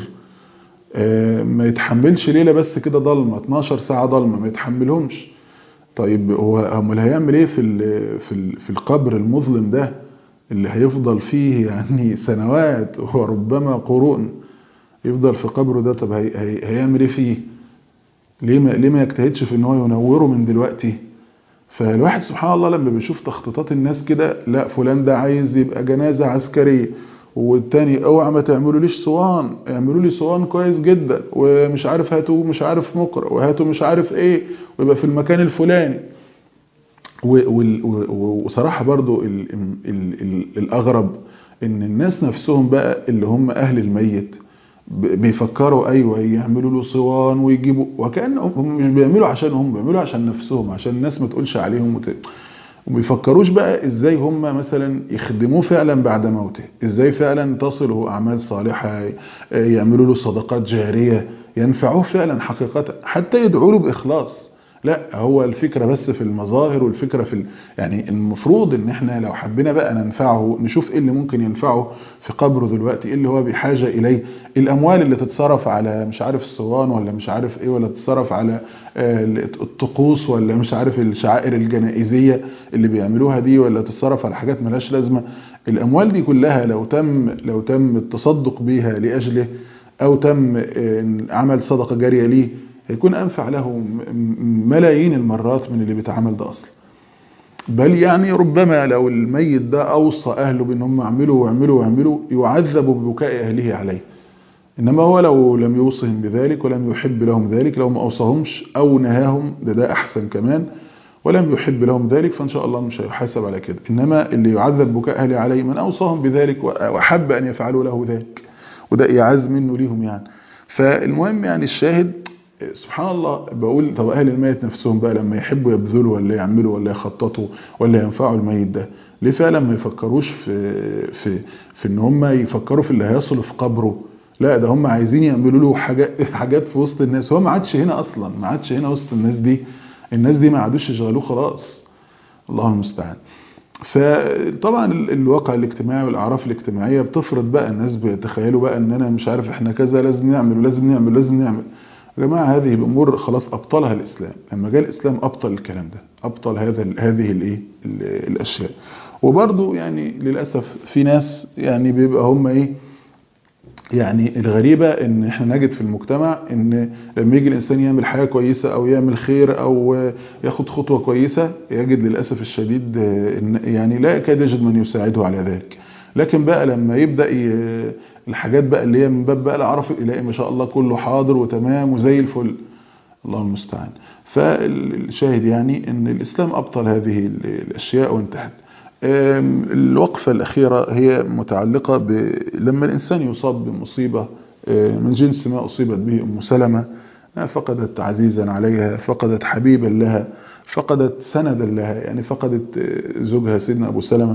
ما يتحملش ليلة بس كده ضلمة 12 ساعة ضلمة ما يتحملهمش طيب هو امال هيعمل ايه في في في القبر المظلم ده اللي هيفضل فيه يعني سنوات وربما قرون يفضل في قبره ده طب هي هي هيعمل ايه فيه ليه ما ليه ما يجتهدش في ان هو ينوره من دلوقتي فالواحد سبحان الله لما بيشوف تخطيطات الناس كده لا فلان ده عايز يبقى جنازة عسكرية والتاني اوعى ما تعملوا ليش صوان اعملوا لي صوان كويس جدا ومش عارف هاتوا مش عارف مقرأ وهاتوا مش عارف ايه ويبقى في المكان الفلاني وصراحة برضو ال ال ال الأغرب إن الناس نفسهم بقى اللي هم أهل الميت بيفكروا ايوه يعملوا له صوان ويجيبوا وكانهم هم مش بيعملوا عشان هم بيعملوا عشان نفسهم عشان الناس ما تقولش عليهم وت... وبيفكروش بقى ازاي هم مثلا يخدموه فعلا بعد موته ازاي فعلا تصله اعمال صالحه يعملوا له صدقات جاريه ينفعوه فعلا حقيقه حتى يدعوا له باخلاص لا هو الفكره بس في المظاهر والفكره في ال... يعني المفروض ان احنا لو حبينا بقى ننفعه نشوف ايه اللي ممكن ينفعه في قبره دلوقتي ايه اللي هو بحاجه اليه الاموال اللي تتصرف على مش عارف الصوان ولا مش عارف ايه ولا تتصرف على الطقوس ولا مش عارف الشعائر الجنائزيه اللي بيعملوها دي ولا تتصرف على حاجات ملهاش لازمه الاموال دي كلها لو تم لو تم التصدق بيها لاجله او تم عمل صدقه جاريه ليه هيكون أنفع له ملايين المرات من اللي بيتعمل ده أصلا بل يعني ربما لو الميت ده أوصى أهله بأنهم اعملوا واعملوا واعملوا يعذبوا ببكاء أهله عليه إنما هو لو لم يوصهم بذلك ولم يحب لهم ذلك لو ما أوصاهمش أو نهاهم ده ده أحسن كمان ولم يحب لهم ذلك فإن شاء الله مش هيحاسب على كده إنما اللي يعذب بكاء أهله عليه من أوصاهم بذلك وأحب أن يفعلوا له ذلك وده إعاز منه ليهم يعني فالمهم يعني الشاهد سبحان الله بقول طب اهل الميت نفسهم بقى لما يحبوا يبذلوا ولا يعملوا ولا يخططوا ولا ينفعوا الميت ده ليه فعلا ما يفكروش في في في ان هم يفكروا في اللي هيصل في قبره لا ده هم عايزين يعملوا له حاجات حاجات في وسط الناس هو ما عادش هنا اصلا ما عادش هنا وسط الناس دي الناس دي ما عادوش يشغلوه خلاص الله المستعان فطبعا الواقع الاجتماعي والاعراف الاجتماعيه بتفرض بقى الناس بيتخيلوا بقى ان انا مش عارف احنا كذا لازم نعمل ولازم نعمل ولازم نعمل يا جماعه هذه الامور خلاص ابطلها الاسلام لما جاء الاسلام ابطل الكلام ده ابطل هذا هذه الايه الاشياء وبرضه يعني للاسف في ناس يعني بيبقى هم ايه يعني الغريبة ان احنا نجد في المجتمع ان لما يجي الانسان يعمل حاجة كويسة او يعمل خير او ياخد خطوة كويسة يجد للأسف الشديد يعني لا يكاد يجد من يساعده على ذلك لكن بقى لما يبدأ الحاجات بقى اللي هي من باب بقى العرف الالهي ما شاء الله كله حاضر وتمام وزي الفل الله المستعان فالشاهد يعني ان الاسلام ابطل هذه الاشياء وانتهت الوقفة الأخيرة هي متعلقة ب... لما الإنسان يصاب بمصيبة من جنس ما أصيبت به أم سلمة فقدت عزيزا عليها فقدت حبيبا لها فقدت سندا لها يعني فقدت زوجها سيدنا أبو سلمة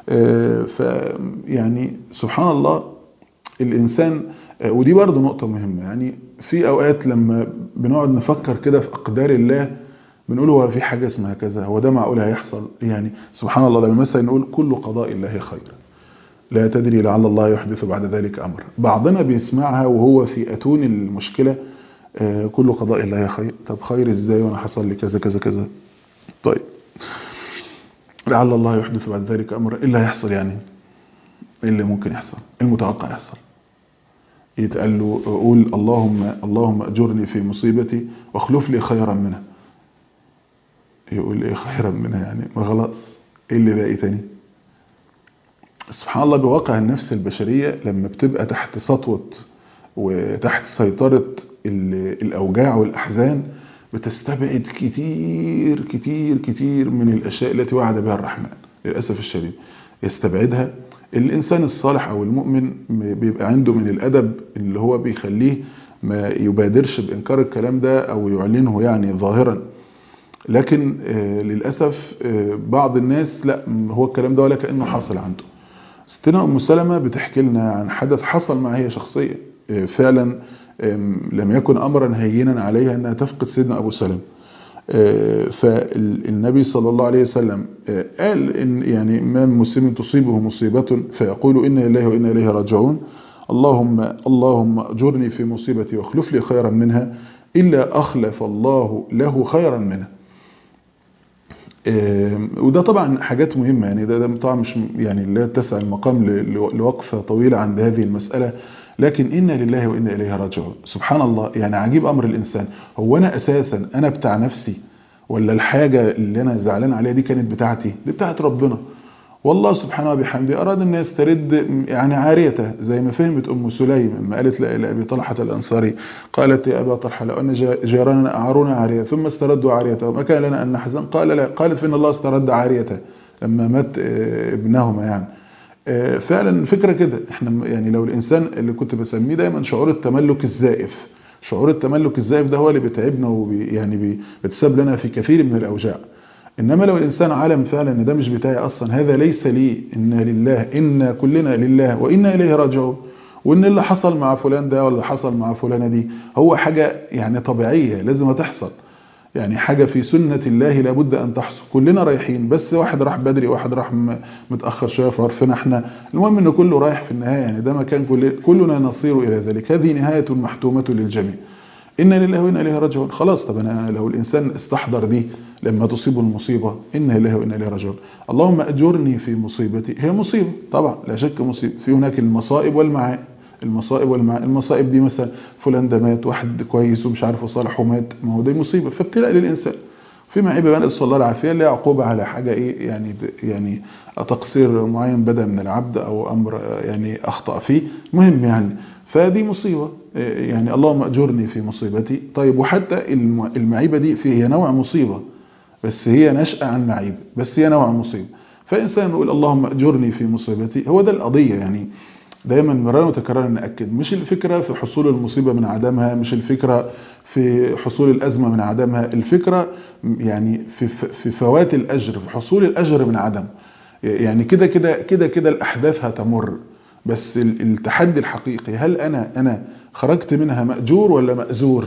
فيعني سبحان الله الإنسان ودي برضه نقطة مهمة يعني في أوقات لما بنقعد نفكر كده في أقدار الله بنقول هو في حاجة اسمها كذا هو ده معقول هيحصل يعني سبحان الله لما مثلا نقول كل قضاء الله خير لا تدري لعل الله يحدث بعد ذلك أمر بعضنا بيسمعها وهو في أتون المشكلة كل قضاء الله خير طب خير ازاي وانا حصل لي كذا كذا كذا طيب لعل الله يحدث بعد ذلك أمر ايه اللي هيحصل يعني ايه اللي ممكن يحصل ايه المتوقع يحصل يتقال له قول اللهم اللهم اجرني في مصيبتي واخلف لي خيرا منها يقول ايه خيرا منها يعني ما خلاص ايه اللي باقي تاني سبحان الله بواقع النفس البشرية لما بتبقى تحت سطوة وتحت سيطرة الأوجاع والأحزان بتستبعد كتير كتير كتير من الأشياء التي وعد بها الرحمن للأسف الشديد يستبعدها الإنسان الصالح أو المؤمن بيبقى عنده من الأدب اللي هو بيخليه ما يبادرش بإنكار الكلام ده أو يعلنه يعني ظاهرا لكن للأسف بعض الناس لا هو الكلام ده ولا كأنه حصل عنده ستنا أم سلمة بتحكي لنا عن حدث حصل معها هي شخصيا فعلا لم يكن أمرا هينا عليها أنها تفقد سيدنا أبو سلمة فالنبي صلى الله عليه وسلم قال إن يعني ما من مسلم تصيبه مصيبة فيقول إنا لله وإنا إليه راجعون اللهم اللهم أجرني في مصيبتي واخلف لي خيرا منها إلا أخلف الله له خيرا منها وده طبعا حاجات مهمة يعني ده, ده طبعا مش يعني لا تسع المقام لوقفة طويلة عند هذه المسألة لكن إنا لله وإنا إليه راجعون سبحان الله يعني عجيب أمر الإنسان هو أنا أساسا أنا بتاع نفسي ولا الحاجة اللي أنا زعلان عليها دي كانت بتاعتي دي بتاعت ربنا والله سبحانه وبحمده أراد أن يسترد يعني عاريته زي ما فهمت أم سليم لما قالت لأبي طلحة الأنصاري قالت يا أبا طلحة لو أن جيراننا أعارونا عارية ثم استردوا عاريته ما كان لنا أن نحزن قال لا قالت فإن الله استرد عاريته لما مات ابنهما يعني آه، فعلا فكرة كده احنا يعني لو الانسان اللي كنت بسميه دايما شعور التملك الزائف شعور التملك الزائف ده هو اللي بيتعبنا وبي يعني بي- بيتسبب لنا في كثير من الاوجاع انما لو الانسان علم فعلا ان ده مش بتاعي اصلا هذا ليس لي انا لله انا كلنا لله وانا اليه راجعون وان اللي حصل مع فلان ده ولا حصل مع فلانه دي هو حاجه يعني طبيعيه لازم تحصل يعني حاجة في سنة الله لابد أن تحصل كلنا رايحين بس واحد راح بدري واحد راح م- متأخر شوية في عرفنا احنا المهم ان كله رايح في النهاية يعني ده مكان كل كلنا نصير إلى ذلك هذه نهاية محتومة للجميع إنا لله وإنا إليه راجعون خلاص طب أنا لو الإنسان استحضر دي لما تصيبه المصيبة إنا لله وإنا إليه راجعون اللهم أجرني في مصيبتي هي مصيبة طبعا لا شك مصيبة في هناك المصائب والمعائب المصائب والمع... المصائب دي مثلا فلان ده مات واحد كويس ومش عارف وصالح ومات ما هو دي مصيبه فابتلاء للانسان في معيبه بقى نسال الله العافيه اللي هي عقوبه على حاجه ايه يعني يعني تقصير معين بدا من العبد او امر يعني اخطا فيه مهم يعني فدي مصيبه إيه يعني اللهم اجرني في مصيبتي طيب وحتى الم- المعيبه دي في هي نوع مصيبه بس هي نشأة عن معيب بس هي نوع مصيبه فإنسان يقول اللهم أجرني في مصيبتي هو ده القضية يعني دايما مرارا وتكرارا نأكد مش الفكرة في حصول المصيبة من عدمها مش الفكرة في حصول الأزمة من عدمها الفكرة يعني في في فوات الأجر في حصول الأجر من عدم يعني كده كده كده كده الأحداث هتمر بس ال- التحدي الحقيقي هل أنا أنا خرجت منها مأجور ولا مأزور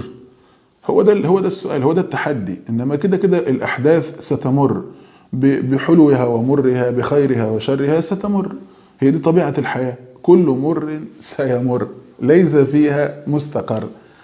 هو ده هو ده السؤال هو ده التحدي انما كده كده الاحداث ستمر ب- بحلوها ومرها بخيرها وشرها ستمر هي دي طبيعه الحياه كل مر سيمر ليس فيها مستقر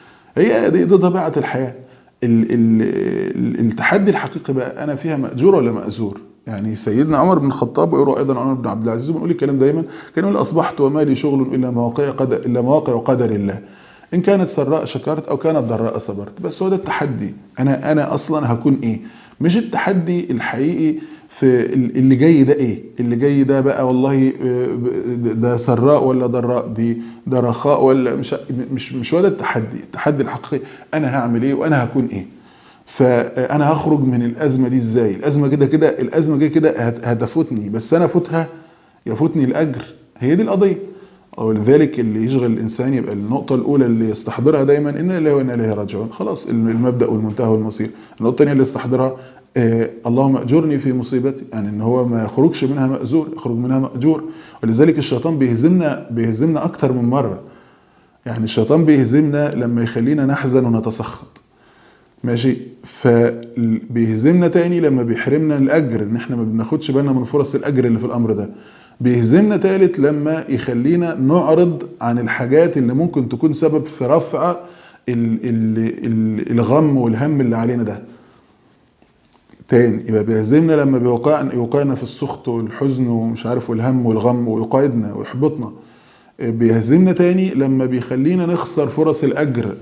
هي دي, دي طبيعه الحياه ال ال ال التحدي الحقيقي بقى انا فيها ماجور ولا ماجور يعني سيدنا عمر بن الخطاب ويروى ايضا عمر بن عبد العزيز بنقول الكلام دايما كان يقول اصبحت وما لي شغل الا مواقع قدر الا مواقع قدر الله ان كانت سراء شكرت او كانت ضراء صبرت بس هو ده التحدي انا انا اصلا هكون ايه مش التحدي الحقيقي في ال- اللي جاي ده ايه اللي جاي ده بقى والله آه، ب- ده سراء ولا ضراء دي ده رخاء ولا مش مش مش هو ده التحدي التحدي الحقيقي انا هعمل ايه وانا هكون ايه فانا هخرج من الازمه دي ازاي الازمه كده كده الازمه كده كده هت- هتفوتني بس انا افوتها يفوتني الاجر هي دي القضيه ولذلك اللي يشغل الانسان يبقى النقطه الاولى اللي يستحضرها دايما ان لله وانا اليه راجعون خلاص المبدا والمنتهى والمصير النقطه الثانيه اللي يستحضرها آه اللهم اجرني في مصيبتي يعني ان هو ما يخرجش منها ماجور يخرج منها ماجور ولذلك الشيطان بيهزمنا بيهزمنا اكتر من مره يعني الشيطان بيهزمنا لما يخلينا نحزن ونتسخط ماشي فبيهزمنا تاني لما بيحرمنا الاجر ان احنا ما بناخدش بالنا من فرص الاجر اللي في الامر ده بيهزمنا تالت لما يخلينا نعرض عن الحاجات اللي ممكن تكون سبب في رفع ال ال ال الغم والهم اللي علينا ده تاني يبقى بيهزمنا لما بيوقعنا يوقعنا في السخط والحزن ومش عارف والهم والغم ويقعدنا ويحبطنا بيهزمنا تاني لما بيخلينا نخسر فرص الأجر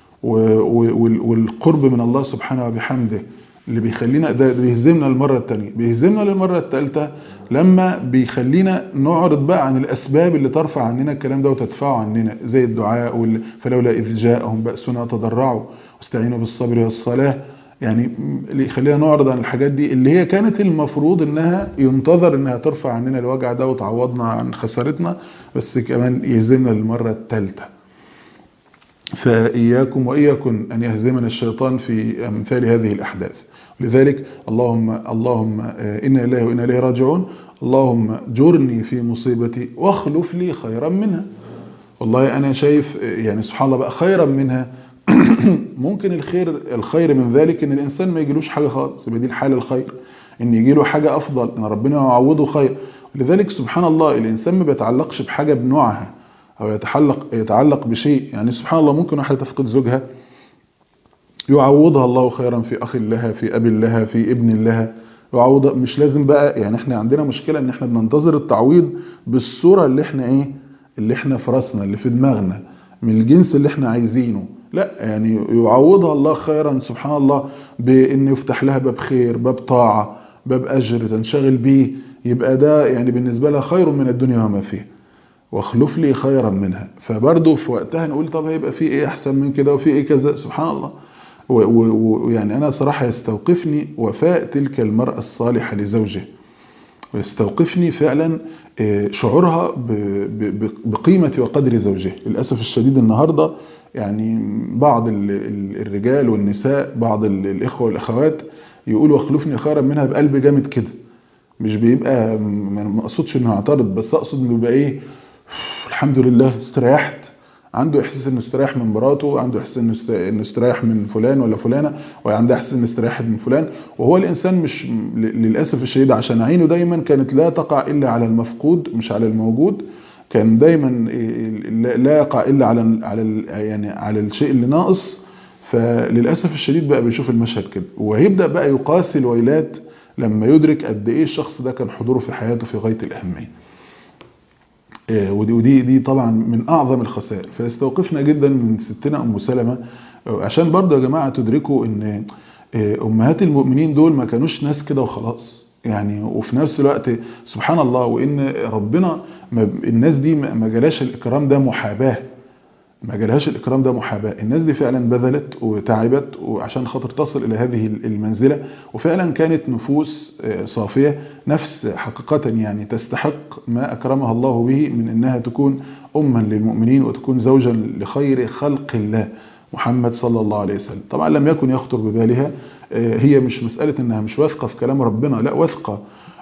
والقرب من الله سبحانه وبحمده اللي بيخلينا ده بيهزمنا المرة التانية بيهزمنا للمرة التالتة لما بيخلينا نعرض بقى عن الأسباب اللي ترفع عننا الكلام ده وتدفعه عننا زي الدعاء وال... فلولا إذ جاءهم بأسنا تضرعوا واستعينوا بالصبر والصلاة يعني اللي يخلينا نعرض عن الحاجات دي اللي هي كانت المفروض انها ينتظر انها ترفع عننا الوجع ده وتعوضنا عن خسارتنا بس كمان يهزمنا للمرة الثالثة فإياكم وإياكم أن يهزمنا الشيطان في أمثال هذه الأحداث لذلك اللهم اللهم إنا إليه وإنا إليه راجعون اللهم جرني في مصيبتي واخلف لي خيرا منها والله أنا شايف يعني سبحان الله بقى خيرا منها ممكن الخير الخير من ذلك ان الانسان ما يجيلوش حاجه خالص يبقى دي الحال الخير ان يجيله حاجه افضل ان ربنا يعوضه خير لذلك سبحان الله الانسان ما بيتعلقش بحاجه بنوعها او يتعلق يتعلق بشيء يعني سبحان الله ممكن واحده تفقد زوجها يعوضها الله خيرا في اخ لها في اب لها في ابن لها يعوض مش لازم بقى يعني احنا عندنا مشكله ان احنا بننتظر التعويض بالصوره اللي احنا ايه اللي احنا في راسنا اللي في دماغنا من الجنس اللي احنا عايزينه لا يعني يعوضها الله خيرا سبحان الله بان يفتح لها باب خير باب طاعه باب اجر تنشغل بيه يبقى ده يعني بالنسبه لها خير من الدنيا وما فيها واخلف لي خيرا منها فبرضه في وقتها نقول طب هيبقى في ايه احسن من كده وفي ايه كذا سبحان الله ويعني انا صراحه يستوقفني وفاء تلك المراه الصالحه لزوجها ويستوقفني فعلا شعورها بقيمة وقدر زوجها للأسف الشديد النهاردة يعني بعض الرجال والنساء بعض الإخوة والأخوات يقولوا اخلفني خيرا منها بقلب جامد كده مش بيبقى ما اقصدش انه اعترض بس اقصد انه يبقى ايه الحمد لله استريحت عنده احساس انه استريح من مراته عنده احساس انه انه استريح من فلان ولا فلانه وعنده احساس انه استريحت من فلان وهو الانسان مش للاسف الشديد عشان عينه دايما كانت لا تقع الا على المفقود مش على الموجود كان دايما لا يقع الا على على يعني على الشيء اللي ناقص فللاسف الشديد بقى بيشوف المشهد كده وهيبدا بقى يقاسي الويلات لما يدرك قد ايه الشخص ده كان حضوره في حياته في غايه الاهميه ودي ودي دي طبعا من اعظم الخسائر فيستوقفنا جدا من ستنا ام سلمة عشان برضه يا جماعه تدركوا ان امهات المؤمنين دول ما كانوش ناس كده وخلاص يعني وفي نفس الوقت سبحان الله وان ربنا الناس دي ما جالاش الاكرام ده محاباه ما جالهاش الإكرام ده محاباة الناس دي فعلا بذلت وتعبت وعشان خاطر تصل إلى هذه المنزلة وفعلا كانت نفوس صافية نفس حقيقة يعني تستحق ما أكرمها الله به من أنها تكون أما للمؤمنين وتكون زوجا لخير خلق الله محمد صلى الله عليه وسلم طبعا لم يكن يخطر ببالها هي مش مسألة أنها مش واثقة في كلام ربنا لا واثقة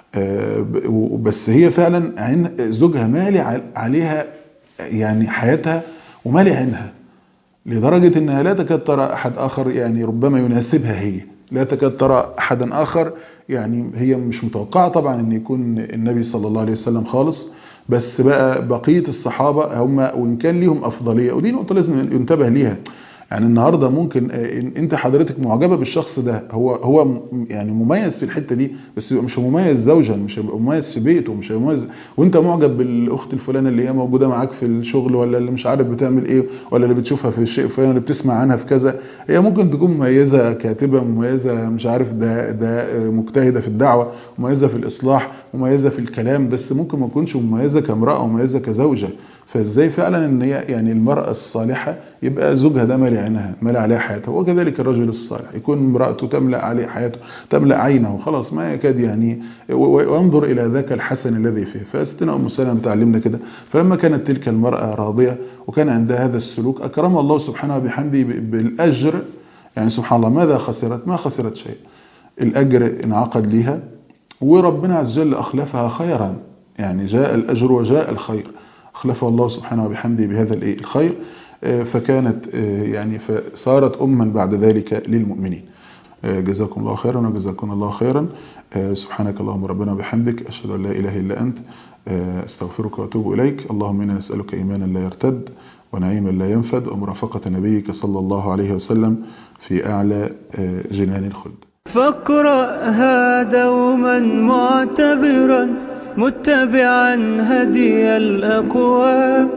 بس هي فعلا عين زوجها مالي عليها يعني حياتها ومالي عينها لدرجة انها لا تكاد ترى احد اخر يعني ربما يناسبها هي لا تكاد ترى احدا اخر يعني هي مش متوقعة طبعا ان يكون النبي صلى الله عليه وسلم خالص بس بقى بقية الصحابة هم وان كان ليهم افضلية ودي نقطة لازم ينتبه ليها يعني النهاردة ممكن انت حضرتك معجبة بالشخص ده هو هو يعني مميز في الحتة دي بس مش مميز زوجا مش مميز في بيته مش مميز وانت معجب بالاخت الفلانة اللي هي موجودة معاك في الشغل ولا اللي مش عارف بتعمل ايه ولا اللي بتشوفها في الشيء الفلاني اللي بتسمع عنها في كذا هي ممكن تكون مميزة كاتبة مميزة مش عارف ده ده مجتهدة في الدعوة مميزة في الاصلاح مميزة في الكلام بس ممكن ما تكونش مميزة كامرأة مميزة كزوجة فازاي فعلا ان هي يعني المرأة الصالحة يبقى زوجها ده مالي عينها مالي عليها حياتها وكذلك الرجل الصالح يكون امرأته تملأ عليه حياته تملأ عينه خلاص ما يكاد يعني وانظر الى ذاك الحسن الذي فيه فاستنا ام سلمة تعلمنا كده فلما كانت تلك المرأة راضية وكان عندها هذا السلوك اكرمها الله سبحانه وبحمده بالاجر يعني سبحان الله ماذا خسرت ما خسرت شيء الاجر انعقد ليها وربنا عز وجل اخلفها خيرا يعني جاء الاجر وجاء الخير أخلفه الله سبحانه وبحمده بهذا الخير فكانت يعني فصارت أما بعد ذلك للمؤمنين جزاكم الله خيرا وجزاكم الله خيرا سبحانك اللهم ربنا وبحمدك أشهد أن لا إله إلا أنت أستغفرك وأتوب إليك اللهم إنا نسألك إيمانا لا يرتد ونعيما لا ينفد ومرافقة نبيك صلى الله عليه وسلم في أعلى جنان الخلد فاقرأ هذا دوما معتبرا متبعا هدي الأقوام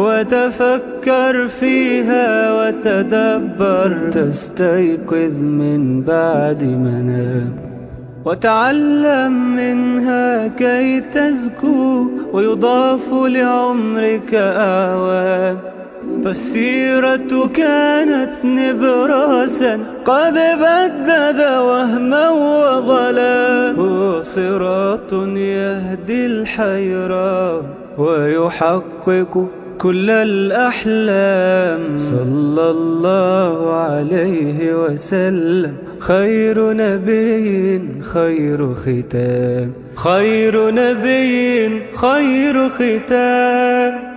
وتفكر فيها وتدبر تستيقظ من بعد منام وتعلم منها كي تزكو ويضاف لعمرك أعوام فالسيرة كانت نبراسا قد بدد وهما وظلا هو صراط يهدي الحيران ويحقق كل الأحلام صلى الله عليه وسلم خير نبي خير ختام خير نبي خير ختام